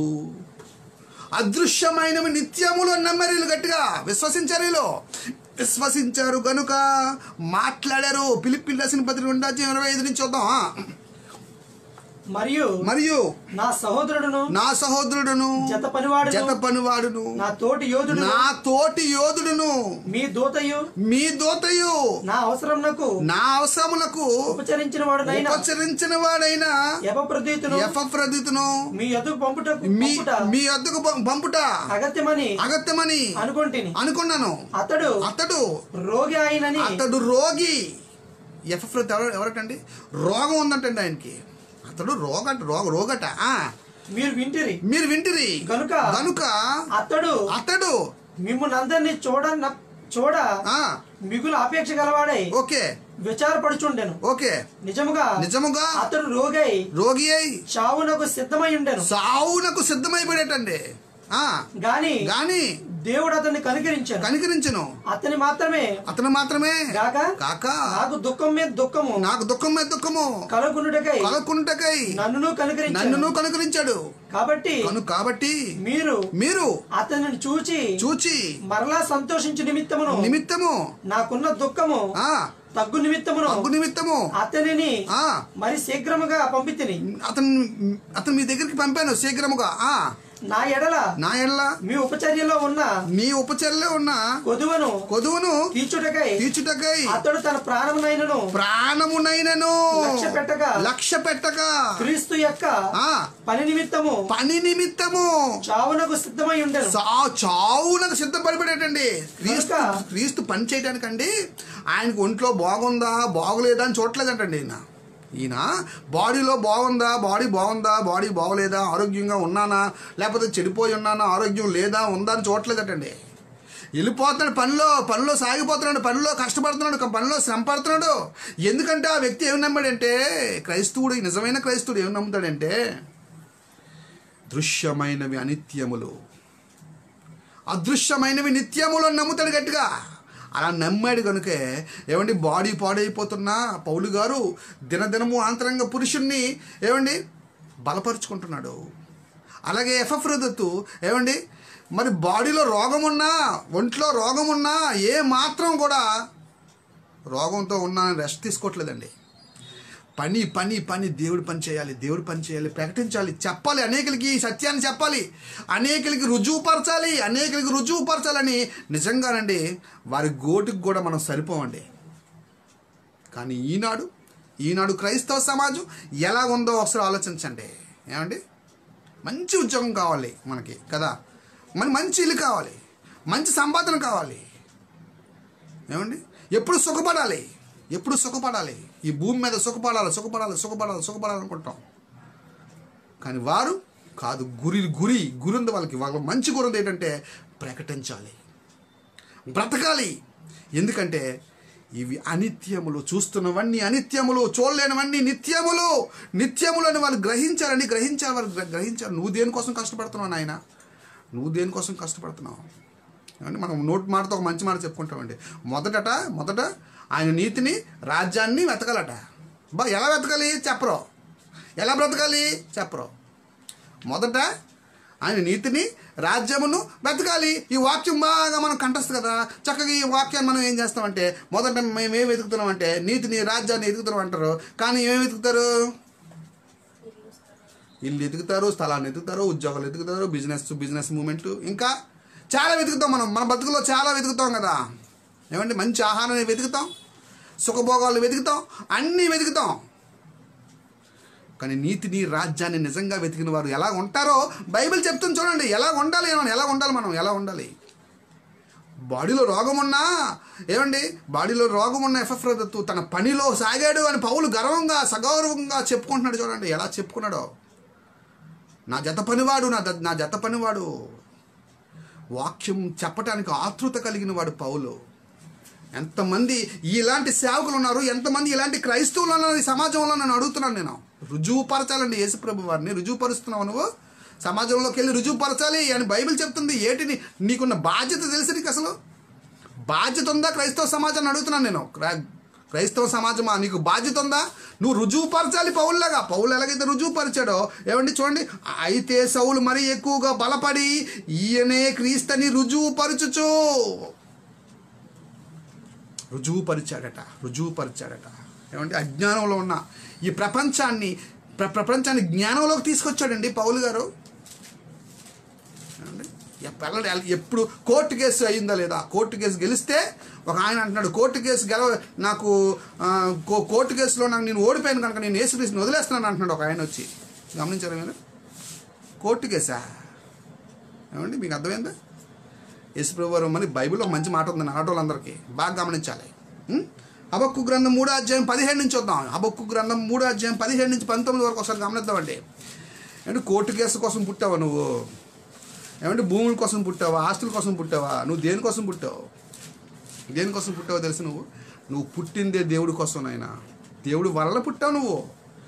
A: అదృశ్యమైనవి నిత్యములు అని నమ్మారు వీళ్ళు గట్టిగా విశ్వసించారు వీళ్ళు విశ్వసించారు గనుక మాట్లాడారు పిలిపిల్ రాసిన పత్రిక ఉండాచి ఇరవై ఐదు నుంచి చూద్దాం ఆ.
B: మరియు
A: మరియు
B: నా సహోదరుడును
A: నా సహోదరుడును
B: జత పనివాడును
A: జత పనివాడును
B: నా తోటి యోధుడు
A: నా తోటి యోధుడును
B: మీ దూతయు
A: మీ దోతయు
B: నా అవసరమునకు
A: నా అవసరములకు
B: ఉపచరించిన వాడునైనా
A: ఉపచరించిన వాడైన
B: యపప్రదీతును
A: ఎఫ్రదితును
B: మీ ఎదుగు పంపుటకు
A: మీ
B: పంపుట
A: మీ వద్దకు పం- పంపుట
B: అగత్యమని
A: అగత్యమని
B: అనుకొంటిని
A: అనుకున్నాను
B: అతడు
A: అతడు
B: రోగి అయినని
A: అతడు రోగి ఎఫ్రత్ ఎవరు ఎవరటండి రోగం ఉందంటండి ఆయనకి అతడు రోగట రోగ రోగట ఆ
B: మీరు వింటిరి
A: మీరు వింటిరి
B: గనుక
A: గనుక
B: అతడు
A: అతడు
B: మిమ్మల్ని అందరినీ చూడ చూడ
A: ఆ
B: మిగులు అపేక్ష గలవాడై
A: ఓకే
B: విచారపడుచుండెను
A: ఓకే
B: నిజముగా
A: నిజముగా
B: అతడు రోగై
A: రోగి అయి
B: చావునకు సిద్ధమై ఉండెను
A: సావునకు సిద్ధమైపోయేటండి ఆ
B: గాని
A: గాని
B: దేవుడు అతన్ని కనికరించాను
A: కనికరించను
B: అతని మాత్రమే
A: అతను మాత్రమే
B: గాక
A: కాక
B: నాకు దుఃఖం మీద దుఃఖము
A: నాకు దుఃఖం మీద దుఃఖము
B: కలుగునుటకై
A: కలుకుంటకై
B: నన్నును కనుకరించాను
A: నన్నును కనుకరించాడు
B: కాబట్టి
A: కను కాబట్టి
B: మీరు
A: మీరు
B: అతనిని చూచి
A: చూచి
B: మరలా సంతోషించు నిమిత్తమును
A: నిమిత్తము
B: నాకున్న దుఃఖము
A: ఆ
B: తగ్గు నిమిత్తమును
A: అగ్గు నిమిత్తము
B: అతనిని
A: ఆ
B: మరి శీఘ్రముగా పంపితిని
A: అతను అతను మీ దగ్గరికి పంపాను శీఘ్రముగా ఆ
B: నా ఎడల
A: నా ఎళ్ళ
B: మీ ఉపచర్యలో ఉన్న
A: నీ ఉపచర్యలో ఉన్న
B: కొదువను
A: కొదువును
B: తీర్చుటకై
A: తీర్చుటకై
B: అతడు తన ప్రాణమునైనను
A: ప్రాణమునైనను
B: లక్ష్య పెట్టగా
A: లక్ష్య పెట్టక
B: క్రీస్తు యొక్క
A: ఆ
B: పని నిమిత్తము
A: పని నిమిత్తము
B: చావునకు సిద్ధమై ఉండెను
A: చా చావునకు సిద్ధపడిపోయాడండి క్రీస్తు
B: కనుక
A: క్రీస్తు పని చేయడానికండి ఆయనకు ఒంట్లో బాగుందా బాగోలేదా అని చూడలేదంటండి ఈయన ఈయన బాడీలో బాగుందా బాడీ బాగుందా బాడీ బాగోలేదా ఆరోగ్యంగా ఉన్నానా లేకపోతే చెడిపోయి ఉన్నానా ఆరోగ్యం లేదా ఉందా అని చూడలేదటండి వెళ్ళిపోతున్నాడు పనిలో పనిలో సాగిపోతున్నాడు పనిలో కష్టపడుతున్నాడు క- పనిలో శ్రమ పడుతున్నాడు ఎందుకంటే ఆ వ్యక్తి ఏమి నమ్మాడంటే క్రైస్తవుడు ఈ నిజమైన క్రైస్తవుడు ఏమి నమ్ముతాడంటే దృశ్యమైనవి అనిత్యములు అదృశ్యమైనవి నిత్యములు అని నమ్ముతాడు గట్టిగా అలా నమ్మాడు కనుకే ఏమండి బాడీ పాడైపోతున్న పౌలు గారు దినదినము ఆంతరంగ పురుషుణ్ణి ఏమండి బలపరుచుకుంటున్నాడు అలాగే ఎఫ్ఎఫ్రదత్తు ఏమండి మరి బాడీలో రోగం ఉన్నా ఒంట్లో రోగం ఉన్నా ఏ మాత్రం కూడా రోగంతో ఉన్నా రెస్ట్ తీసుకోవట్లేదండి పని పని పని దేవుడి పని చేయాలి దేవుడి పని చేయాలి ప్రకటించాలి చెప్పాలి అనేకులకి ఈ సత్యాన్ని చెప్పాలి అనేకులకి రుజువుపరచాలి అనేకులకి రుజువుపరచాలని నిజంగానండి వారి గోటికి కూడా మనం సరిపోమండి కానీ ఈనాడు ఈనాడు క్రైస్తవ సమాజం ఎలా ఉందో ఒకసారి ఆలోచించండి ఏమండి మంచి ఉద్యోగం కావాలి మనకి కదా మన మంచి ఇల్లు కావాలి మంచి సంపాదన కావాలి ఏమండి ఎప్పుడు సుఖపడాలి ఎప్పుడు సుఖపడాలి ఈ భూమి మీద సుఖపడాలి సుఖపడాలి సుఖపడాలి సుఖపడాలి అనుకుంటాం కానీ వారు కాదు గురి గురి గురి ఉంది వాళ్ళకి వాళ్ళ మంచి గురి ఉంది ఏంటంటే ప్రకటించాలి బ్రతకాలి ఎందుకంటే ఇవి అనిత్యములు చూస్తున్నవన్నీ అనిత్యములు చూడలేనివన్నీ నిత్యములు నిత్యములు అని వాళ్ళు గ్రహించారని గ్రహించారు వాళ్ళు గ్ర- గ్రహించారు నువ్వు దేనికోసం కష్టపడుతున్నావు నాయన నువ్వు దేనికోసం కష్టపడుతున్నావు ఏమంటే మనం నోటి మాటతో ఒక మంచి మాట చెప్పుకుంటామండి మొదటట మొదట ఆయన నీతిని రాజ్యాన్ని వెతకాలట బా ఎలా వెతకాలి చెప్పరు ఎలా బ్రతకాలి చెప్పరు మొదట ఆయన నీతిని రాజ్యమును వెతకాలి ఈ వాక్యం బాగా మనం కంటస్తుంది కదా చక్కగా ఈ వాక్యాన్ని మనం ఏం చేస్తామంటే మొదట మేము ఏం వెతుకుతున్నామంటే నీతిని రాజ్యాన్ని ఎదుగుతున్నాం అంటారు కానీ ఏమేమి వెతుకుతారు ఇల్లు ఎదుగుతారు స్థలాన్ని ఎదుగుతారు ఉద్యోగాలు ఎదుగుతారు బిజినెస్ బిజినెస్ మూమెంట్ ఇంకా చాలా వెతుకుతాం మనం మన బతుకులో చాలా వెతుకుతాం కదా ఏమంటే మంచి ఆహారాన్ని వెతుకుతాం సుఖభోగాలు వెతుకుతాం అన్నీ వెతుకుతాం కానీ నీతిని రాజ్యాన్ని నిజంగా వెతికిన వారు ఎలా ఉంటారో బైబిల్ చెప్తుంది చూడండి ఎలా ఉండాలి మనం ఎలా ఉండాలి మనం ఎలా ఉండాలి బాడీలో రోగం ఉన్నా ఏమండి బాడీలో రోగం ఉన్న ఎఫ్ఎఫ్రదత్తు తన పనిలో సాగాడు అని పౌలు గర్వంగా సగౌరవంగా చెప్పుకుంటున్నాడు చూడండి ఎలా చెప్పుకున్నాడో నా జత పనివాడు నా ద- నా జత పనివాడు వాక్యం చెప్పటానికి ఆతృత కలిగిన వాడు పౌలు ఎంతమంది ఇలాంటి సేవకులు ఉన్నారు ఎంతమంది ఇలాంటి క్రైస్తవులు ఉన్నారు ఈ సమాజంలో నేను అడుగుతున్నాను నేను రుజువుపరచాలండి యేసుప్రభు వారిని రుజువుపరుస్తున్నావు నువ్వు సమాజంలోకి వెళ్ళి రుజువుపరచాలి అని బైబిల్ చెప్తుంది ఏటిని నీకున్న బాధ్యత తెలుసు నీకు అసలు బాధ్యత ఉందా క్రైస్తవ సమాజాన్ని అడుగుతున్నాను నేను క్రై- క్రైస్తవ సమాజమా నీకు బాధ్యత ఉందా నువ్వు రుజువుపరచాలి పౌల్లాగా పౌలు ఎలాగైతే రుజువుపరిచాడో ఏమండి చూడండి అయితే సౌలు మరీ ఎక్కువగా బలపడి ఈయనే క్రీస్తని రుజువుపరచుచు రుజువుపరిచాడట రుజువుపరిచాడట ఏమంటే అజ్ఞానంలో ఉన్న ఈ ప్రపంచాన్ని ప్ర ప్రపంచాన్ని జ్ఞానంలోకి తీసుకొచ్చాడండి పౌలు గారు ఏమండి? ఎప్ప- వెళ్ళడు. ఎప్పుడు కోర్టు కేసు అయిందా లేదా కోర్టు కేసు గెలిస్తే ఒక ఆయన అంటున్నాడు కోర్టు కేసు గెలవ నాకు ఆ, కో- కోర్టు కేసులో నాకు నేను ఓడిపోయాను కనుక నేను యేసుక్రీస్తుని వదిలేస్తున్నాను అంటున్నాడు ఒక ఆయన వచ్చి గమనించారా మీరు కోర్టు కేసా ఏమండి మీకు అర్థమైందా యేసుప్రభు వారు మరి బైబిల్లో ఒక మంచి మాట ఉందని ఆటోలందరికీ బాగా గమనించాలి ఉం? హబక్కు గ్రంథం మూడో అధ్యాయం పదిహేడు నుంచి వద్దాం హబక్కు గ్రంథం మూడో అధ్యాయం పదిహేడు నుంచి పంతొమ్మిది వరకు ఒకసారి గమనిద్దామండి అంటే కోర్టు కేసు కోసం పుట్టావా నువ్వు ఏమంటే భూముల కోసం పుట్టావా ఆస్తుల కోసం పుట్టావా నువ్వు దేనికోసం పుట్టావు దేనికోసం పుట్టావో తెలుసు నువ్వు నువ్వు పుట్టిందే దేవుడి కోసం నాయన దేవుడి వల్ల పుట్టావు నువ్వు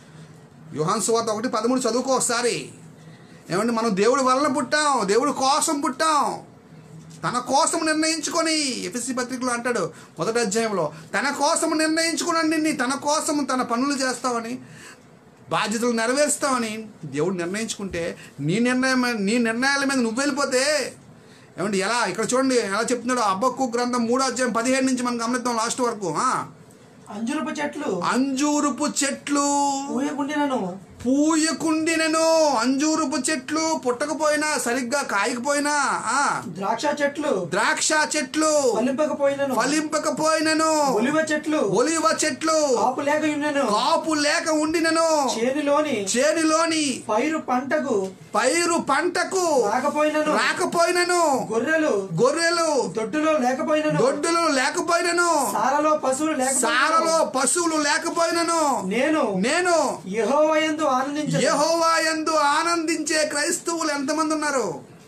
A: యోహాన్ సువార్త ఒకటి పదమూడు చదువుకో ఒకసారి ఏమంటే మనం దేవుడి వలన పుట్టాం దేవుడి కోసం పుట్టాం తన కోసం నిర్ణయించుకొని ఎఫ్ఎస్సి పత్రికలో అంటాడు మొదటి అధ్యాయంలో తన కోసం నిర్ణయించుకున్నాడు నిన్ను తన కోసం తన పనులు చేస్తావని బాధ్యతలు నెరవేరుస్తావని దేవుడు నిర్ణయించుకుంటే నీ నిర్ణయం నీ నిర్ణయాల మీద నువ్వు వెళ్ళిపోతే ఏమండి ఎలా ఇక్కడ చూడండి ఎలా చెప్తున్నాడు అబ్బక్కు గ్రంథం మూడో అధ్యాయం పదిహేడు నుంచి మనం గమనిద్దాం లాస్ట్ వరకు ఆ.
B: అంజురపు చెట్లు
A: అంజూరుపు చెట్లు
B: ఊయకుండినను
A: పూయకుండినను అంజూరుపు చెట్లు పుట్టకపోయినా సరిగ్గా కాయకపోయినా ఆ
B: ద్రాక్ష చెట్లు
A: ద్రాక్ష చెట్లు
B: ఫలింపకపోయినను
A: ఫలింపకపోయినను
B: ఒలివ చెట్లు
A: ఒలివ చెట్లు
B: కాపు లేక ఉన్నను
A: కాపు లేక ఉండినను
B: చేనిలోని
A: చేనులోని
B: పైరు పంటకు
A: పైరు పంటకు
B: రాకపోయినను
A: రాకపోయినను
B: గొర్రెలు
A: గొర్రెలు
B: దొడ్డులో లేకపోయినను
A: దొడ్డులు లేకపోయినను
B: సారలో పశువులు లేకపోయినను
A: సారలో పశువులు లేకపోయినను
B: నేను
A: నేను
B: యెహోవాయందు ఆనందించ
A: యెహోవా యందు ఆనందించే క్రైస్తవులు ఎంతమంది ఉన్నారు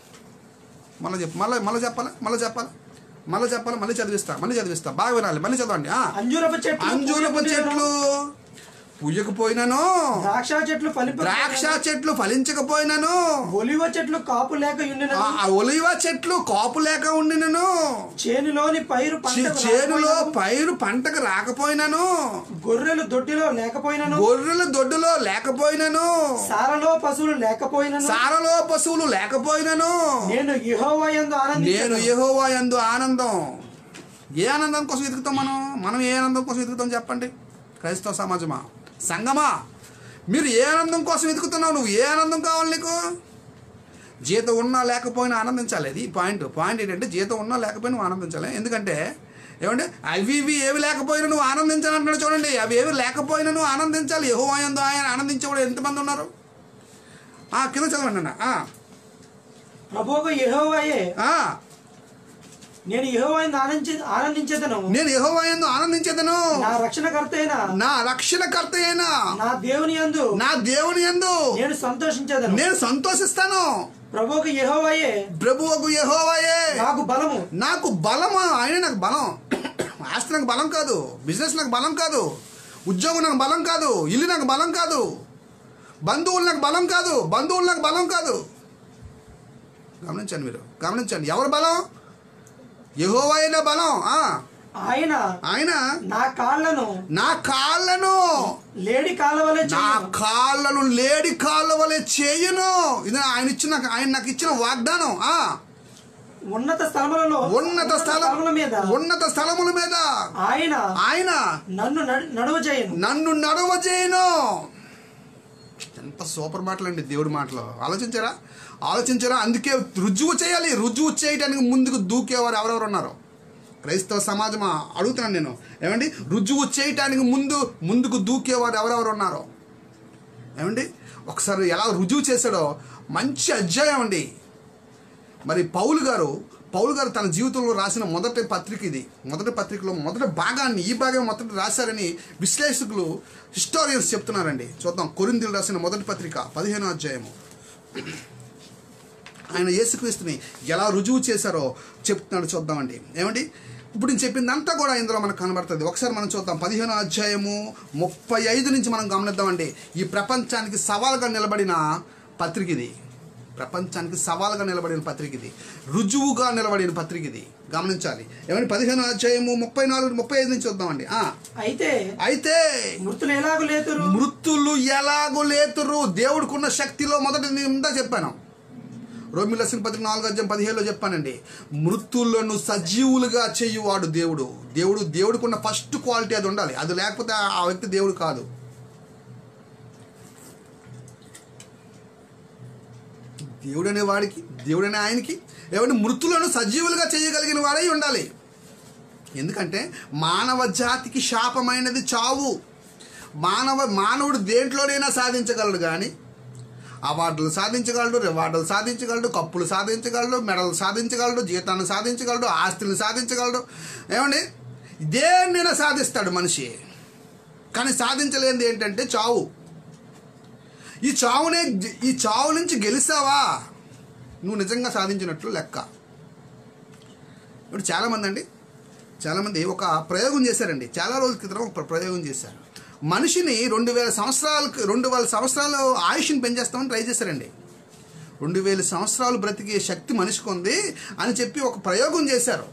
A: మళ్ళీ చెప్పు మళ్ళీ మళ్ళీ చెప్పాలా మళ్ళీ చెప్పాలా మళ్ళీ చెప్పాలా మళ్ళీ చదివిస్తా మళ్ళీ చదివిస్తా బాగా వినాలి మళ్ళీ చదవండి ఆ.
B: అంజూరపు చెట్లు
A: అంజూరపు చెట్లు పుయ్యకపోయినను
B: ద్రాక్ష చెట్లు ఫలింప
A: ద్రాక్ష చెట్లు ఫలించకపోయినను
B: ఒలివ చెట్లు కాపు లేక ఉండినను
A: ఆ ఆ ఒలివ చెట్లు కాపు లేక ఉండినను
B: చేనులోని పైరు
A: చే-
B: పంటకు
A: చేనులో
B: రాకపోయినను,
A: పైరు పంటకు రాకపోయినను
B: గొర్రెలు దొడ్డిలో లేకపోయినను
A: గొర్రెలు దొడ్డులో లేకపోయినను
B: సారలో పశువులు లేకపోయినను
A: సారలో పశువులు లేకపోయినను
B: నేను యెహోవాయందు
A: నేను
B: ఆనందించను
A: యెహోవా యందు ఆనందం ఏ ఆనందం కోసం వెతుకుతాం మనం మనం ఏ ఆనందం కోసం వెతుకుతాం చెప్పండి క్రైస్తవ సమాజమా సంగమా మీరు ఏ ఆనందం కోసం వెతుకుతున్నావు నువ్వు ఏ ఆనందం కావాలి నీకు జీతం ఉన్నా లేకపోయినా ఆనందించాలి అది పాయింట్ పాయింట్ ఏంటంటే జీతం ఉన్నా లేకపోయినా నువ్వు ఆనందించాలి ఎందుకంటే ఏమంటే అవి ఇవి ఏవి లేకపోయినా నువ్వు ఆనందించాలి అంటున్నాడు చూడండి అవి ఏవి లేకపోయినా నువ్వు ఆనందించాలి యహో ఆయందో ఆయన ఆనందించేవాడు ఎంతమంది ఉన్నారు ఆ, కింద చదవండి అన్న ఆ,
B: ప్రభువుకు యెహోవాయే
A: ఆ,
B: నేను యెహోవాని ఆనందించే ఆనందించేదను
A: నేను యహో ఆయందో ఆనందించేదను
B: నా రక్షణకర్త అయిన
A: నా రక్షణకర్త అయినా
B: నా దేవుని యందు
A: నా దేవుని యందు
B: నేను సంతోషించేదను
A: నేను సంతోషిస్తాను
B: ప్రభువుకు యెహోవాయే
A: ప్రభువుకు యహోవాయే
B: నాకు బలము
A: నాకు బలం ఆయన నాకు బలం ఆస్తి నాకు బలం కాదు బిజినెస్ నాకు బలం కాదు ఉద్యోగం నాకు బలం కాదు ఇల్లు నాకు బలం కాదు బంధువులు నాకు బలం కాదు బంధువులు నాకు బలం కాదు గమనించండి మీరు గమనించండి ఎవరు బలం యహోవైన బలం ఆ,
B: ఆయన
A: ఆయన
B: నా కాళ్ళను
A: నా కాళ్ళను
B: లేడి కాళ్ళ వలె
A: నా
B: చేయును.
A: కాళ్ళను లేడి కాళ్ళ వలె చేయను ఇది ఆయన ఇచ్చిన ఆయన నాకు ఇచ్చిన వాగ్దానం ఆ
B: ఉన్నత స్థలములలో
A: ఉన్నత స్థలం
B: స్థలముల మీద
A: ఉన్నత స్థలముల మీద
B: ఆయన
A: ఆయన
B: నన్ను నడు- నడువ చేయను
A: నన్ను నడవజేయను ఎంత సూపర్ మాటలండి దేవుడి మాటలు ఆలోచించారా ఆలోచించారా అందుకే రుజువు చేయాలి రుజువు చేయడానికి ముందుకు దూకేవారు ఎవరెవరు ఉన్నారు క్రైస్తవ సమాజం అడుగుతున్నాను నేను ఏమండి రుజువు చేయటానికి ముందు ముందుకు దూకేవారు ఎవరెవరు ఉన్నారు ఏమండి ఒకసారి ఎలా రుజువు చేశాడో మంచి అధ్యాయం అండి మరి పౌలు గారు పౌలు గారు తన జీవితంలో రాసిన మొదటి పత్రిక ఇది మొదటి పత్రికలో మొదటి భాగాన్ని ఈ భాగం మొదటి రాశారని విశ్లేషకులు హిస్టారియన్స్ చెప్తున్నారండి చూద్దాం కొరిందులు రాసిన మొదటి పత్రిక పదిహేనో అధ్యాయము ఆయన యేసుక్రీస్తుని ఎలా రుజువు చేశారో చెప్తున్నాడు చూద్దామండి ఏమండి ఇప్పుడు నేను చెప్పిందంతా కూడా ఇందులో మనకు కనబడుతుంది ఒకసారి మనం చూద్దాం పదిహేనో అధ్యాయము ముప్పై ఐదు నుంచి మనం గమనిద్దామండి ఈ ప్రపంచానికి సవాల్గా నిలబడిన పత్రిక ఇది ప్రపంచానికి సవాల్గా నిలబడిన పత్రిక ఇది రుజువుగా నిలబడిన పత్రిక ఇది గమనించాలి ఏమండి పదిహేనో అధ్యాయము ముప్పై నాలుగు ముప్పై ఐదు నుంచి చూద్దామండి ఆ,
B: అయితే
A: అయితే
B: మృతులు ఎలాగూ లేతురు
A: మృతులు ఎలాగో లేతురు దేవుడికున్న శక్తిలో మొదటి నేను ఇందా చెప్పాను రోమి లసిన పత్రిక నాలుగు అధ్యాయం పదిహేడులో చెప్పానండి మృతులను సజీవులుగా చేయువాడు దేవుడు దేవుడు దేవుడికున్న ఫస్ట్ క్వాలిటీ అది ఉండాలి అది లేకపోతే ఆ- ఆ వ్యక్తి దేవుడు కాదు దేవుడనే వాడికి దేవుడనే ఆయనకి ఏమంటే మృతులను సజీవులుగా చేయగలిగిన వాడై ఉండాలి ఎందుకంటే మానవ జాతికి శాపమైనది చావు మానవ మానవుడు దేంట్లోనైనా సాధించగలడు కానీ అవార్డులు సాధించగలడు రివార్డులు సాధించగలడు కప్పులు సాధించగలడు మెడలు సాధించగలడు జీతాన్ని సాధించగలడు ఆస్తులను సాధించగలడు ఏమండి దేన్నైనా సాధిస్తాడు మనిషి కానీ సాధించలేనిది ఏంటంటే చావు ఈ చావునే ఈ చావు నుంచి గెలిచావా నువ్వు నిజంగా సాధించినట్లు లెక్క ఇప్పుడు చాలామంది అండి చాలామంది ఒక ప్రయోగం చేశారండి చాలా రోజుల క్రితం ఒక ప్రయోగం చేశారు మనిషిని రెండు వేల సంవత్సరాలకు రెండు వేల సంవత్సరాలు ఆయుష్ని పెంచేస్తామని ట్రై చేశారండి రెండు వేల సంవత్సరాలు బ్రతికే శక్తి మనిషికి ఉంది అని చెప్పి ఒక ప్రయోగం చేశారు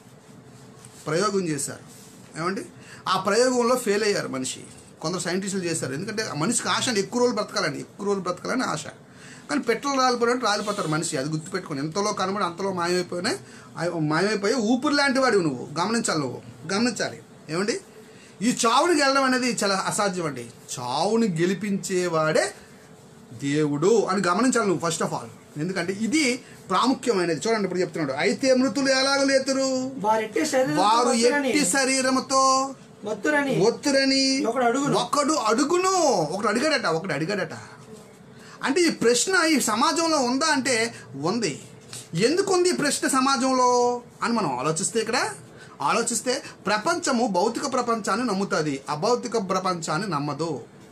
A: ప్రయోగం చేశారు ఏమండి ఆ ప్రయోగంలో ఫెయిల్ అయ్యారు మనిషి కొందరు సైంటిస్టులు చేశారు ఎందుకంటే ఆ మనిషికి ఆశ అండి ఎక్కువ రోజులు బ్రతకాలండి ఎక్కువ రోజులు బ్రతకాలని ఆశ కానీ పెట్రోల్ రాలిపోయినట్టు రాలిపోతారు మనిషి అది గుర్తుపెట్టుకొని ఎంతలో కనబడి అంతలో మాయమైపోయినా ఆ- మాయమైపోయి ఊపిరి లాంటి వాడివి నువ్వు గమనించాలి నువ్వు గమనించాలి ఏమండి ఈ చావుని గెలడం అనేది చాలా అసాధ్యం అండి చావుని గెలిపించేవాడే దేవుడు అని గమనించాలి నువ్వు ఫస్ట్ ఆఫ్ ఆల్ ఎందుకంటే ఇది ప్రాముఖ్యమైనది చూడండి ఇప్పుడు చెప్తున్నాడు అయితే మృతులు ఎలాగ లేతురు
B: వారెట్టి శరీరంతో
A: వారు
B: వత్తురని-
A: ఎట్టి శరీరముతో
B: వత్తురని
A: ఒత్తురని
B: ఒకడు అడుగును.
A: ఒకడు అడుగును ఒకడు అడిగాడట ఒకడు అడిగాడట అంటే ఈ ప్రశ్న ఈ సమాజంలో ఉందా అంటే ఉంది ఎందుకు ఉంది ఈ ప్రశ్న సమాజంలో అని మనం ఆలోచిస్తే ఇక్కడ ఆలోచిస్తే ప్రపంచము భౌతిక ప్రపంచాన్ని నమ్ముతుంది అభౌతిక ప్రపంచాన్ని నమ్మదు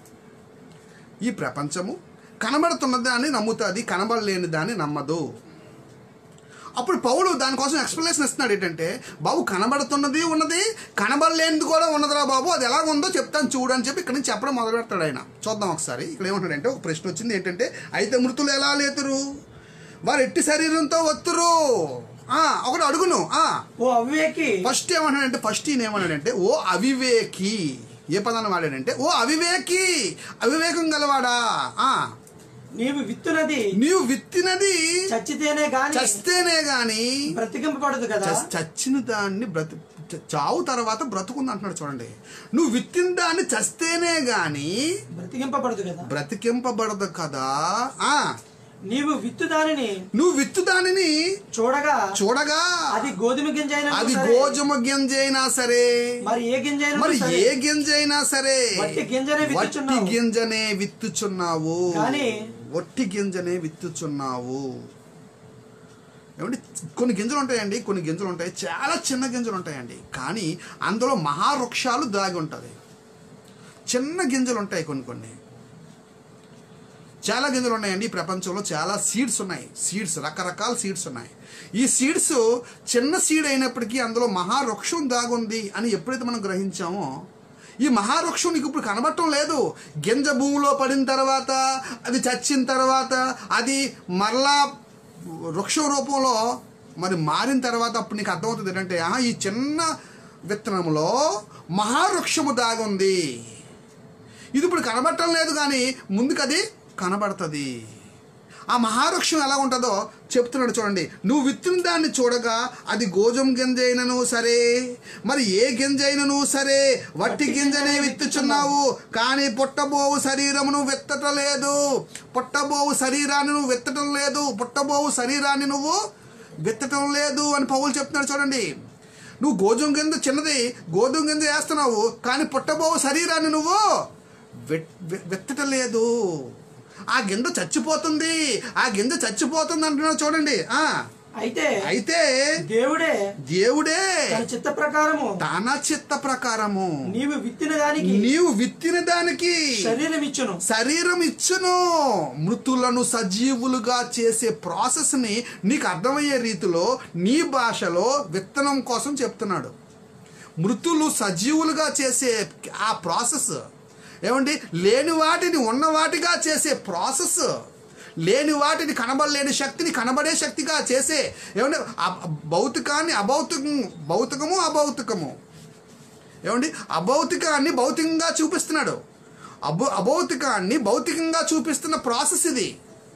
A: ఈ ప్రపంచము కనబడుతున్న దాన్ని నమ్ముతుంది కనబడలేని దాన్ని నమ్మదు అప్పుడు పౌలు దానికోసం ఎక్స్ప్లెనేషన్ ఇస్తున్నాడు ఏంటంటే బాబు కనబడుతున్నది ఉన్నది కనబడలేనిది కూడా ఉన్నదిరా బాబు అది ఎలా ఉందో చెప్తాను చూడు అని చెప్పి ఇక్కడ నుంచి చెప్పడం మొదలు పెడతాడు ఆయన చూద్దాం ఒకసారి ఇక్కడ ఏమంటాడంటే ఒక ప్రశ్న వచ్చింది ఏంటంటే అయితే మృతులు ఎలా లేతురు వారు ఎట్టి శరీరంతో వత్తురు ఆ, ఒకడు అడుగును ఆ
B: ఓ అవివేకి
A: ఫస్ట్ ఏమన్నాడంటే ఫస్ట్ ఈయన ఏమన్నాడంటే ఓ అవివేకి ఏ పదాన్ని వాడాడంటే ఓ అవివేకి అవివేకం గలవాడా ఆ
B: నీవు విత్తునది
A: నీవు విత్తినది
B: చచ్చితేనే గాని
A: చస్తేనే గాని
B: బ్రతికింపబడదు కదా
A: చ- చచ్చిన దాన్ని బ్రతి చ- చావు తర్వాత బ్రతుకుంది అంటున్నాడు చూడండి నువ్వు విత్తిన దాన్ని చస్తేనే గాని
B: బ్రతికింపబడదు కదా
A: బ్రతికింపబడదు కదా ఆ
B: నీవు విత్తు దానిని
A: నువ్వు విత్తు దానిని
B: చూడగా
A: చూడగా
B: అది గోధుమ గింజ అయినా
A: అది
B: సరే,
A: గోధుమ గింజ అయినా సరే
B: మరి ఏ గింజ అయినా
A: మరి
B: సరే,
A: ఏ గింజ అయినా సరే
B: వట్టి గింజనే
A: వట్టి
B: విత్తుచున్నావు.
A: గింజనే విత్తుచున్నావు
B: కానీ
A: వట్టి గింజనే విత్తుచున్నావు ఏమంటే కొన్ని గింజలు ఉంటాయండి కొన్ని గింజలు ఉంటాయి చాలా చిన్న గింజలు ఉంటాయండి కానీ అందులో మహావృక్షాలు దాగి ఉంటుంది చిన్న గింజలు ఉంటాయి కొన్ని కొన్ని చాలా గింజలు ఉన్నాయండి ఈ ప్రపంచంలో చాలా సీడ్స్ ఉన్నాయి సీడ్స్ రకరకాల సీడ్స్ ఉన్నాయి ఈ సీడ్స్ చిన్న సీడ్ అయినప్పటికీ అందులో మహావృక్షం దాగుంది అని ఎప్పుడైతే మనం గ్రహించామో ఈ మహావృక్షం నీకు ఇప్పుడు కనబడటం లేదు గింజ భూమిలో పడిన తర్వాత అది చచ్చిన తర్వాత అది మరలా వృక్షం రూపంలో మరి మారిన తర్వాత అప్పుడు నీకు అర్థమవుతుంది ఏంటంటే ఆహా, ఈ చిన్న విత్తనంలో మహావృక్షము దాగుంది ఇది ఇప్పుడు కనబడటం లేదు కానీ ముందుకు అది కనబడుతుంది ఆ మహావృక్షం ఎలా ఉంటుందో చెప్తున్నాడు చూడండి నువ్వు విత్తిన దాన్ని చూడగా అది గోజం గింజ అయినను సరే మరి ఏ గింజ అయినను సరే వట్టి గింజనే విత్తుచున్నావు కానీ పుట్టబోవు శరీరమును విత్తటం లేదు పుట్టబోవు శరీరాన్ని నువ్వు విత్తటం లేదు పుట్టబోవు శరీరాన్ని నువ్వు విత్తటం లేదు అని పౌలు చెప్తున్నాడు చూడండి నువ్వు గోధుమ గింజ చిన్నది గోధుమ గింజ వేస్తున్నావు కానీ పుట్టబోవు శరీరాన్ని నువ్వు వెట్- వె- వెత్తటం లేదు ఆ గింజ చచ్చిపోతుంది ఆ గింజ చచ్చిపోతుంది అంటున్నాడు చూడండి ఆ
B: అయితే
A: అయితే
B: దేవుడే
A: దేవుడే
B: తన చిత్త ప్రకారము
A: తన చిత్త ప్రకారము
B: నీవు విత్తిన దానికి
A: నీవు విత్తిన దానికి
B: శరీరం ఇచ్చును
A: శరీరం ఇచ్చును మృతులను సజీవులుగా చేసే ప్రాసెస్ ని నీకు అర్థమయ్యే రీతిలో నీ భాషలో విత్తనం కోసం చెప్తున్నాడు మృతులు సజీవులుగా చేసే ఆ ప్రాసెస్ ఏమండి లేని వాటిని ఉన్న వాటిగా చేసే ప్రాసెస్ లేని వాటిని కనబడలేని శక్తిని కనబడే శక్తిగా చేసే ఏమంటే అ- భౌతికాన్ని అభౌతికం భౌతికము అభౌతికము ఏమండి అభౌతికాన్ని భౌతికంగా చూపిస్తున్నాడు అభౌ అభౌతికాన్ని భౌతికంగా చూపిస్తున్న ప్రాసెస్ ఇది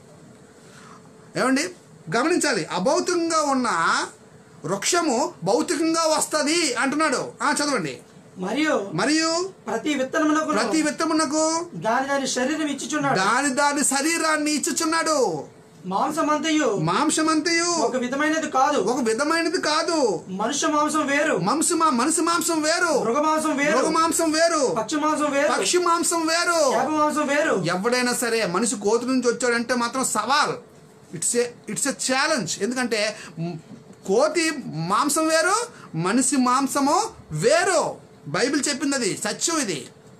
A: ఏమండి గమనించాలి అభౌతికంగా ఉన్న వృక్షము భౌతికంగా వస్తుంది అంటున్నాడు ఆ చదవండి
B: మరియు
A: మరియు
B: ప్రతి విత్తనమునకు
A: ప్రతి విత్తమునకు
B: దాని దాని శరీరం ఇచ్చుచున్నాడు
A: దాని దాని శరీరాన్ని ఇచ్చుచున్నాడు
B: మాంసమంతయు
A: మాంసమంతయు
B: ఒక విధమైనది కాదు
A: ఒక విధమైనది కాదు
B: మనుష్య మాంసం వేరు
A: మాంసం మనసు మాంసం వేరు
B: మృగ మాంసం వేరు
A: మృగ మాంసం వేరు
B: పక్షి మాంసం వేరు
A: పక్షి మాంసం వేరు
B: చేప మాంసం వేరు
A: ఎవడైనా సరే మనిషి కోతి నుంచి వచ్చాడంటే మాత్రం సవాల్ it's a it's a challenge ఎందుకంటే మ్, కోతి మాంసం వేరు మనిషి మాంసము వేరు బైబిల్ చెప్పింది అది సత్యం ఇది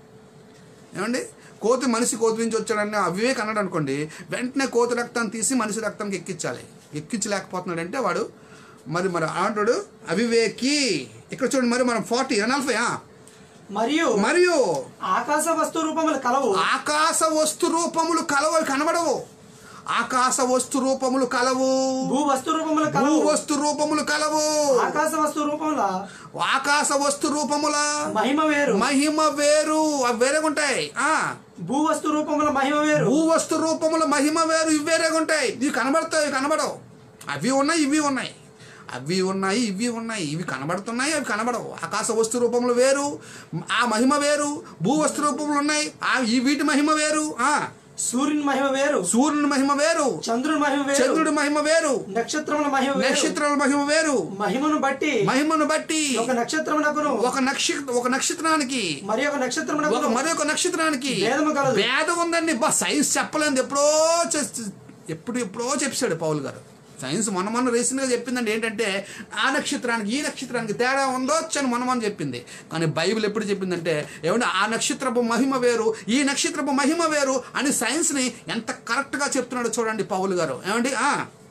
A: ఏమండి కోతి మనిషి కోతి నుంచి వచ్చాడని అవివేక్ అన్నాడు అనుకోండి వెంటనే కోతి రక్తాన్ని తీసి మనిషి రక్తానికి ఎక్కించాలి ఎక్కించలేకపోతున్నాడంటే వాడు మరి మరి అంటాడు అవివేకి ఇక్కడ చూడండి మరి మనం ఫార్టీ నలభై
B: మరియు
A: మరియు
B: ఆకాశ వస్తు రూపములు కలవు
A: ఆకాశ వస్తు రూపములు కలవు అవి కనబడవు ఆకాశ వస్తు రూపములు కలవు
B: భూ వస్తు రూపములు
A: భూ
B: కలవు
A: వస్తు రూపములు కలవు
B: ఆకాశ వస్తు రూపముల
A: ఆకాశ వస్తు రూపముల
B: మహిమ వేరు
A: మహిమ వేరు అవి వేరేగా ఉంటాయి ఆ
B: భూ వస్తు రూపముల మహిమ వేరు
A: భూ వస్తు రూపముల మహిమ వేరు ఇవి వేరేగా ఉంటాయి ఇవి కనబడతాయి ఇవి కనబడవు అవి ఉన్నాయి ఇవి ఉన్నాయి అవి ఉన్నాయి ఇవి ఉన్నాయి ఇవి కనబడుతున్నాయి అవి కనబడవు ఆకాశ వస్తు రూపములు వేరు ఆ మహిమ వేరు భూ వస్తు రూపములు ఉన్నాయి ఆ ఈ వీటి మహిమ వేరు ఆ
B: సూర్యుని మహిమ వేరు
A: సూర్యుని మహిమ వేరు
B: చంద్రుని మహిమ వేరు
A: చంద్రుడి మహిమ వేరు
B: నక్షత్రముల మహిమ వేరు
A: నక్షత్రాల మహిమ వేరు
B: మహిమను బట్టి
A: మహిమను బట్టి
B: ఒక నక్షత్రమునకును
A: ఒక నక్షత్ర ఒక నక్షత్రానికి
B: మరి ఒక
A: ఒక
B: నక్షత్రమునకును
A: మరి ఒక నక్షత్రానికి
B: భేదము కలదు.
A: భేదం ఉందండి బా సైన్స్ చెప్పలేదు ఎప్పుడో చె- ఎప్పుడు ఎప్పుడో చెప్పాడు పౌల్ గారు సైన్స్ మొన్న మొన్న రీసెంట్గా చెప్పిందండి ఏంటంటే ఆ నక్షత్రానికి ఈ నక్షత్రానికి తేడా ఉందో అని మొన్న మొన్న చెప్పింది కానీ బైబిల్ ఎప్పుడు చెప్పిందంటే ఏమంటే ఆ నక్షత్రపు మహిమ వేరు ఈ నక్షత్రపు మహిమ వేరు అని సైన్స్ని ఎంత కరెక్ట్గా చెప్తున్నాడో చూడండి పౌల్ గారు ఏమండి ఆ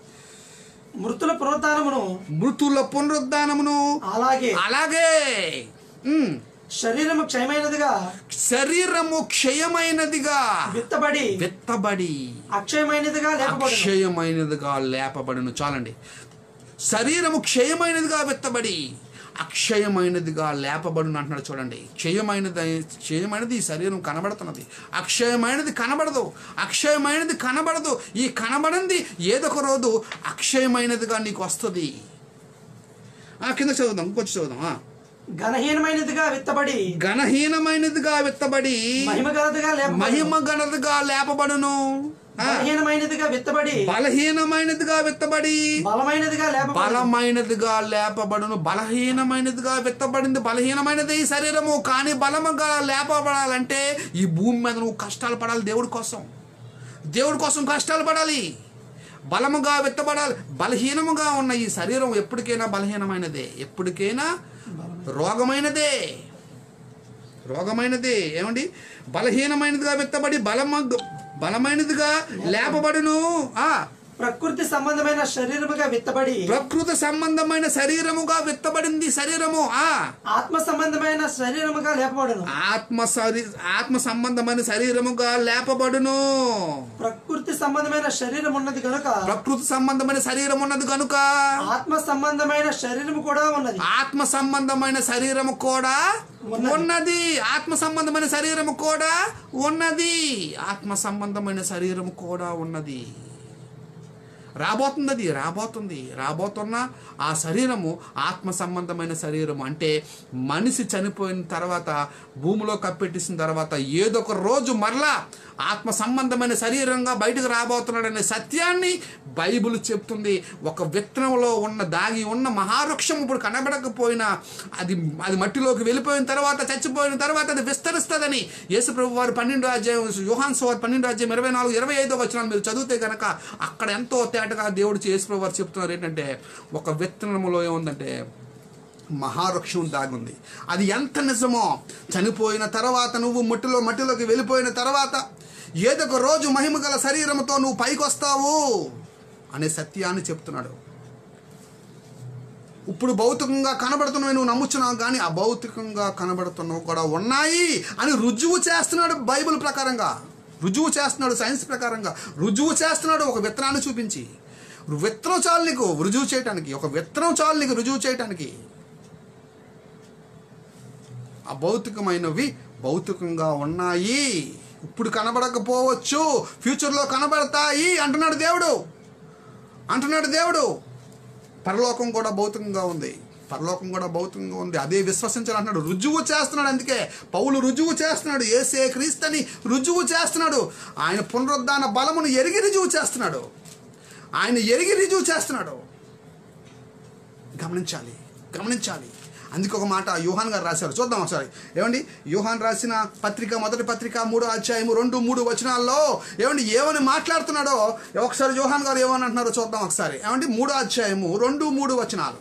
B: మృతుల పునరుత్నమును
A: మృతుల పునరుద్ధానమును
B: అలాగే
A: అలాగే ఉమ్,
B: శరీరము క్షయమైనదిగా
A: శరీరము క్షయమైనదిగా
B: విత్తబడి
A: విత్తబడి
B: అక్షయమైనదిగా లేకపోవడం
A: అక్షయమైనదిగా లేపబడును చాలండి శరీరము క్షయమైనదిగా విత్తబడి అక్షయమైనదిగా లేపబడును అంటున్నాడు చూడండి క్షయమైనది క్షయమైనది ఈ శరీరం కనబడుతున్నది అక్షయమైనది కనబడదు అక్షయమైనది కనబడదు ఈ కనబడింది ఏదొక రోజు అక్షయమైనదిగా నీకు వస్తుంది ఆ కింద చదువుదాం ఇంకొచ్చి చదువుదాం ఆ.
B: ఘనహీనమైనదిగా విత్తబడి
A: ఘనహీనమైనదిగా విత్తబడి
B: మహిమ గలదిగా లేపబడును
A: మహిమ గణతగా లేపబడును ఆ,
B: బలహీనమైనదిగా విత్తబడి
A: బలహీనమైనదిగా విత్తబడి
B: బలమైనదిగా లేపబడి
A: బలమైనదిగా లేపబడును బలహీనమైనదిగా విత్తబడింది బలహీనమైనది ఈ శరీరము కానీ బలముగా లేపబడాలంటే ఈ భూమి మీద నువ్వు కష్టాలు పడాలి దేవుడి కోసం దేవుడి కోసం కష్టాలు పడాలి బలముగా విత్తబడాలి బలహీనముగా ఉన్న ఈ శరీరం ఎప్పటికైనా బలహీనమైనదే ఎప్పటికైనా రోగమైనదే రోగమైనదే ఏమండి బలహీనమైనదిగా విత్తబడి బలమ బలమైనదిగా లేపబడును ఆ
B: ప్రకృతి సంబంధమైన శరీరముగా విత్తబడి
A: ప్రకృతి సంబంధమైన శరీరముగా విత్తబడింది శరీరము ఆ
B: ఆత్మ సంబంధమైన శరీరముగా లేపబడును
A: ఆత్మ శరీ ఆత్మ సంబంధమైన శరీరముగా లేపబడును
B: ప్రకృతి సంబంధమైన శరీరం ఉన్నది కనుక
A: ప్రకృతి సంబంధమైన శరీరం ఉన్నది కనుక
B: ఆత్మ సంబంధమైన శరీరము కూడా ఉన్నది
A: ఆత్మ సంబంధమైన శరీరము కూడా
B: ఉన్నది.
A: ఉన్నది ఆత్మ సంబంధమైన శరీరము కూడా ఉన్నది ఆత్మ సంబంధమైన శరీరము కూడా ఉన్నది రాబోతుంది అది రాబోతుంది రాబోతున్న ఆ శరీరము ఆత్మ సంబంధమైన శరీరము అంటే మనిషి చనిపోయిన తర్వాత భూమిలో కప్పెట్టేసిన తర్వాత ఏదో ఒక రోజు మరలా ఆత్మ సంబంధమైన శరీరంగా బయటకు రాబోతున్నాడనే సత్యాన్ని బైబిల్ చెప్తుంది ఒక విత్తనంలో ఉన్న దాగి ఉన్న మహావృక్షం ఇప్పుడు కనబడకపోయినా అది అది మట్టిలోకి వెళ్ళిపోయిన తర్వాత చచ్చిపోయిన తర్వాత అది విస్తరిస్తుందని యేసుప్రభు వారు పన్నెండు అధ్యాయం యోహాన్ వారు పన్నెండు అధ్యాయం ఇరవై నాలుగు ఇరవై ఐదో వచనాలు మీరు చదివితే కనుక అక్కడ ఎంతో తేటగా దేవుడు యేసుప్రభు వారు చెప్తున్నారు ఏంటంటే ఒక విత్తనములో ఏముందంటే మహావృక్షం దాగుంది అది ఎంత నిజమో చనిపోయిన తర్వాత నువ్వు మట్టిలో మట్టిలోకి వెళ్ళిపోయిన తర్వాత ఏదో ఒక రోజు మహిమ గల శరీరంతో నువ్వు పైకొస్తావు అనే సత్యాన్ని చెప్తున్నాడు ఇప్పుడు భౌతికంగా కనబడుతున్నవి నువ్వు నమ్ముచున్నావు కానీ అభౌతికంగా కనబడుతున్నవి కూడా ఉన్నాయి అని రుజువు చేస్తున్నాడు బైబిల్ ప్రకారంగా రుజువు చేస్తున్నాడు సైన్స్ ప్రకారంగా రుజువు చేస్తున్నాడు ఒక విత్తనాన్ని చూపించి విత్తనం చాలు నీకు రుజువు చేయటానికి ఒక విత్తనం చాలు నీకు రుజువు చేయటానికి అభౌతికమైనవి భౌతికంగా ఉన్నాయి ఇప్పుడు కనబడకపోవచ్చు ఫ్యూచర్లో కనబడతాయి అంటున్నాడు దేవుడు అంటున్నాడు దేవుడు పరలోకం కూడా భౌతికంగా ఉంది పరలోకం కూడా భౌతికంగా ఉంది అదే విశ్వసించాలంటున్నాడు రుజువు చేస్తున్నాడు అందుకే పౌలు రుజువు చేస్తున్నాడు ఏసే క్రీస్తని రుజువు చేస్తున్నాడు ఆయన పునరుద్ధాన బలమును ఎరిగి రుజువు చేస్తున్నాడు ఆయన ఎరిగి రుజువు చేస్తున్నాడు గమనించాలి గమనించాలి అందుకే ఒక మాట యూహాన్ గారు రాశారు చూద్దాం ఒకసారి ఏమండి యూహాన్ రాసిన పత్రిక మొదటి పత్రిక మూడో అధ్యాయము రెండు మూడు వచనాల్లో ఏమండి ఏమని మాట్లాడుతున్నాడో ఒకసారి యూహాన్ గారు ఏమని అంటున్నారో చూద్దాం ఒకసారి ఏమండి మూడో అధ్యాయము రెండు మూడు వచనాలు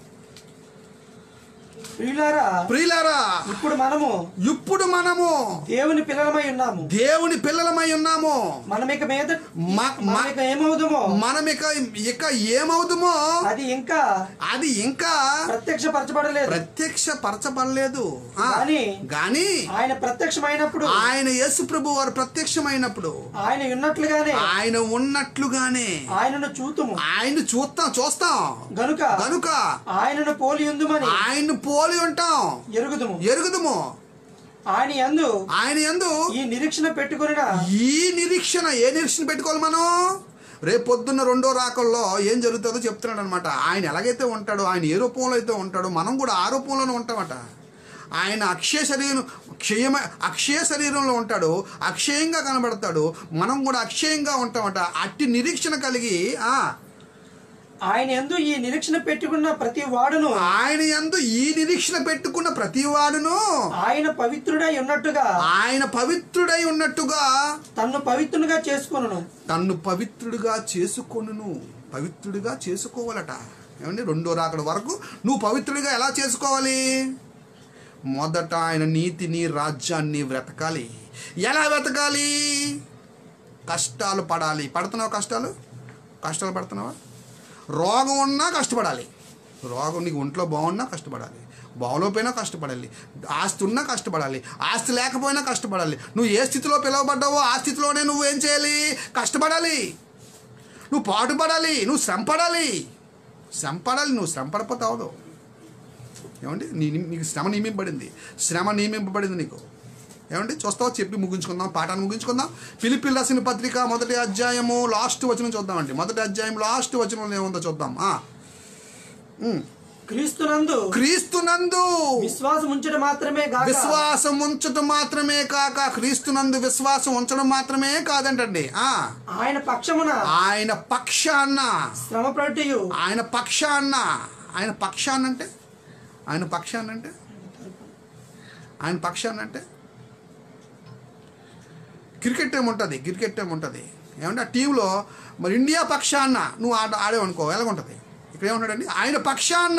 B: ప్రియులారా
A: ప్రియులారా
B: ఇప్పుడు మనము
A: ఇప్పుడు మనము
B: దేవుని పిల్లలమై ఉన్నాము
A: దేవుని పిల్లలమై ఉన్నాము
B: మనం ఇక మీద
A: మ-
B: మనం
A: మ-
B: ఇక ఏమవుదామో
A: మనం ఇక ఇక ఏమవుతామో
B: అది ఇంకా
A: అది ఇంకా
B: ప్రత్యక్షపరచబడలేదు
A: ప్రత్యక్ష పరచబడలేదు ఆ,
B: కానీ
A: కానీ
B: ఆయన ప్రత్యక్షమైనప్పుడు
A: ఆయన యేసు ప్రభు వారు ప్రత్యక్షమైనప్పుడు
B: ఆయన ఉన్నట్లుగానే
A: ఆయన ఉన్నట్లుగానే
B: ఆయనను చూతుము
A: ఆయన చూస్తాం చూస్తాం
B: గనుక
A: కనుక
B: ఆయనను పోలి ఉందుమని
A: ఆయన పోలి ఉంటాం
B: ఎరుగుదుము
A: ఎరుగుదుము
B: ఆయన యందు
A: ఆయన ఎందు
B: ఈ నిరీక్షణ పెట్టుకుని
A: ఈ నిరీక్షణ ఏ నిరీక్షణ పెట్టుకోవాలి మనం రేపు పొద్దున్న రెండో రాకల్లో ఏం జరుగుతుందో చెప్తున్నాడు అనమాట ఆయన ఎలాగైతే ఉంటాడో ఆయన ఏ రూపంలో అయితే ఉంటాడో మనం కూడా ఆ రూపంలోనే ఉంటామట ఆయన అక్షయ శరీరం క్షయమ అక్షయ శరీరంలో ఉంటాడు అక్షయంగా కనబడతాడు మనం కూడా అక్షయంగా ఉంటామట అట్టి నిరీక్షణ కలిగి ఆ
B: ఆయన యందు ఈ నిరీక్షణ పెట్టుకున్న ప్రతి వాడును
A: ఆయన యందు ఈ నిరీక్షణ పెట్టుకున్న ప్రతి వాడును
B: ఆయన పవిత్రుడై ఉన్నట్టుగా
A: ఆయన పవిత్రుడై ఉన్నట్టుగా
B: తన్ను పవిత్రునిగా చేసుకొనును
A: తన్ను పవిత్రుడిగా చేసుకొనును పవిత్రుడిగా చేసుకోవాలట ఏమండి రెండో రాకడ వరకు నువ్వు పవిత్రుడిగా ఎలా చేసుకోవాలి మొదట ఆయన నీతిని రాజ్యాన్ని వెతకాలి ఎలా వెతకాలి కష్టాలు పడాలి పడుతున్నావు కష్టాలు కష్టాలు పడుతున్నావా రోగం ఉన్నా కష్టపడాలి రోగం నీకు ఒంట్లో బాగున్నా కష్టపడాలి బాగోలేకపోయినా కష్టపడాలి ఆస్తి ఉన్నా కష్టపడాలి ఆస్తి లేకపోయినా కష్టపడాలి నువ్వు ఏ స్థితిలో పిలువబడ్డావో ఆ స్థితిలోనే నువ్వు ఏం చేయాలి కష్టపడాలి నువ్వు పాటుపడాలి నువ్వు శ్రమ పడాలి శ్రమ పడాలి నువ్వు శ్రమ పడిపోతావు ఏమండి నీ నీకు శ్రమ నియమింపబడింది శ్రమ నియమింపబడింది నీకు ఏమండి చూస్తావా చెప్పి ముగించుకుందాం పాఠాన్ని ముగించుకుందాం ఫిలిపిల్ రాసిన పత్రిక మొదటి అధ్యాయము లాస్ట్ వచనం చూద్దామండి మొదటి అధ్యాయం లాస్ట్ వచనంలో ఏముందో చూద్దాం ఆ. ఉమ్.
B: క్రీస్తునందు
A: క్రీస్తునందు
B: విశ్వాసం ఉంచడం మాత్రమే కాక
A: విశ్వాసం ఉంచడం మాత్రమే కాక క్రీస్తునందు విశ్వాసం ఉంచడం మాత్రమే కాదంటండి ఆ
B: ఆయన పక్షమున
A: ఆయన పక్షాన్న
B: శ్రమ పడుటయు
A: ఆయన పక్షాన్న ఆయన పక్షాన్న అంటే ఆయన పక్షాన్న అంటే ఆయన పక్షాన్న అంటే క్రికెట్ ఏమి ఉంటుంది క్రికెట్ ఏమి ఉంటుంది ఏమంటే ఆ టీంలో మరి ఇండియా పక్షాన్న నువ్వు ఆడ ఆడేవనుకో ఎలాగుంటుంది ఇక్కడ ఏమంటాడండి ఆయన పక్షాన్న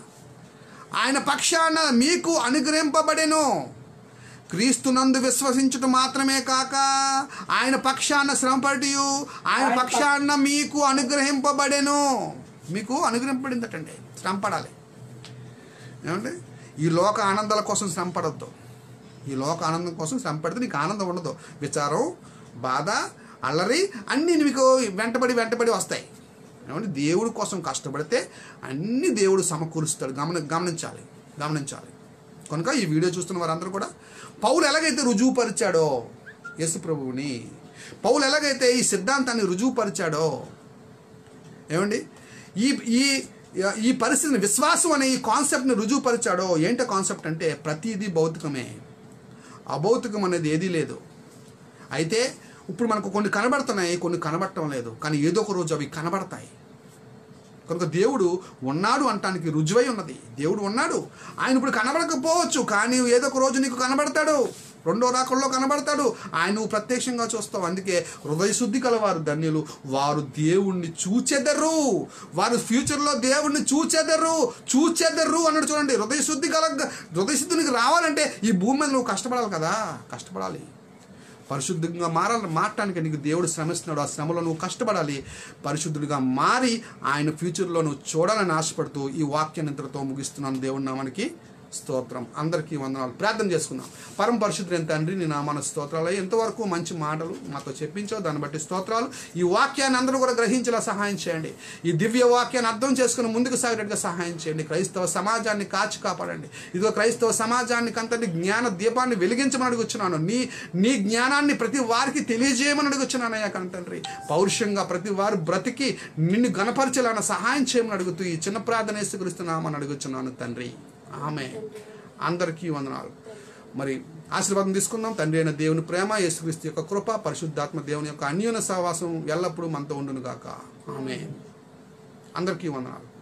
A: ఆయన పక్షాన మీకు అనుగ్రహింపబడెను క్రీస్తునందు విశ్వసించుట మాత్రమే కాక ఆయన పక్షాన శ్రమపడియు ఆయన పక్షాన మీకు అనుగ్రహింపబడెను మీకు అనుగ్రహింపబడిందటండి శ్రమ పడాలి ఏమంటే ఈ లోక ఆనందాల కోసం శ్రమ పడద్దు ఈ లోక ఆనందం కోసం శ్రమ పడితే నీకు ఆనందం ఉండదు విచారం బాధ అల్లరి అన్నీ మీకు వెంటబడి వెంటబడి వస్తాయి ఏమంటే దేవుడి కోసం కష్టపడితే అన్ని దేవుడు సమకూరుస్తాడు గమని గమనించాలి గమనించాలి కనుక ఈ వీడియో చూస్తున్న వారందరూ కూడా పౌలు ఎలాగైతే రుజువుపరిచాడో యేసు ప్రభువుని పౌలు ఎలాగైతే ఈ సిద్ధాంతాన్ని రుజువుపరిచాడో ఏమండి ఈ ఈ ఈ పరిస్థితిని విశ్వాసం అనే ఈ కాన్సెప్ట్ని రుజువుపరిచాడో ఏంటో కాన్సెప్ట్ అంటే ప్రతిదీ భౌతికమే అభౌతికం అనేది ఏదీ లేదు అయితే ఇప్పుడు మనకు కొన్ని కనబడుతున్నాయి కొన్ని కనబడటం లేదు కానీ ఏదో ఒక రోజు అవి కనబడతాయి కనుక దేవుడు ఉన్నాడు అంటానికి రుజువై ఉన్నది దేవుడు ఉన్నాడు ఆయన ఇప్పుడు కనబడకపోవచ్చు కానీ ఏదో ఒక రోజు నీకు కనబడతాడు రెండో రాకల్లో కనబడతాడు ఆయన నువ్వు ప్రత్యక్షంగా చూస్తావు అందుకే హృదయ శుద్ధి కలవారు ధన్యులు వారు దేవుణ్ణి చూచెదరు వారు ఫ్యూచర్లో దేవుణ్ణి చూచెదరు చూచెదరు అన్నాడు చూడండి హృదయ శుద్ధి కల హృదయ శుద్ధికి రావాలంటే ఈ భూమి మీద నువ్వు కష్టపడాలి కదా కష్టపడాలి పరిశుద్ధంగా మారాలి మారటానికి నీకు దేవుడు శ్రమిస్తున్నాడు ఆ శ్రమలో నువ్వు కష్టపడాలి పరిశుద్ధుడిగా మారి ఆయన ఫ్యూచర్లో నువ్వు చూడాలని ఆశపడుతూ ఈ వాక్యాన్ని ఇంతటితో ముగిస్తున్నాను దేవుడి నామానికి స్తోత్రం అందరికీ వందనాలు ప్రార్థన చేసుకుందాం పరమ పరిశుద్ధులైన తండ్రి నీ నామాన స్తోత్రాలు ఎంతవరకు మంచి మాటలు మాతో చెప్పించావు దాన్ని బట్టి స్తోత్రాలు ఈ వాక్యాన్ని అందరూ కూడా గ్రహించేలా సహాయం చేయండి ఈ దివ్య వాక్యాన్ని అర్థం చేసుకుని ముందుకు సాగేటట్టుగా సహాయం చేయండి క్రైస్తవ సమాజాన్ని కాచి కాపాడండి ఇదిగో క్రైస్తవ సమాజానికి అంతటి జ్ఞాన దీపాన్ని వెలిగించమని అడుగుచున్నాను నీ నీ జ్ఞానాన్ని ప్రతి వారికి తెలియజేయమని అడుగుచున్నానయ్యా తండ్రి పౌరుషంగా ప్రతి వారు బ్రతికి నిన్ను గణపరిచేలాన సహాయం చేయమని అడుగుతూ ఈ చిన్న ప్రార్థన వేసుకరిస్తున్నామని అడుగుచున్నాను తండ్రి ఆమె అందరికీ వందనాలు మరి ఆశీర్వాదం తీసుకుందాం తండ్రి అయిన దేవుని ప్రేమ యేసుక్రీస్తు యొక్క కృప పరిశుద్ధాత్మ దేవుని యొక్క అన్యోన్య సహవాసం ఎల్లప్పుడూ మనతో ఉండును గాక ఆమె అందరికీ వందనాలు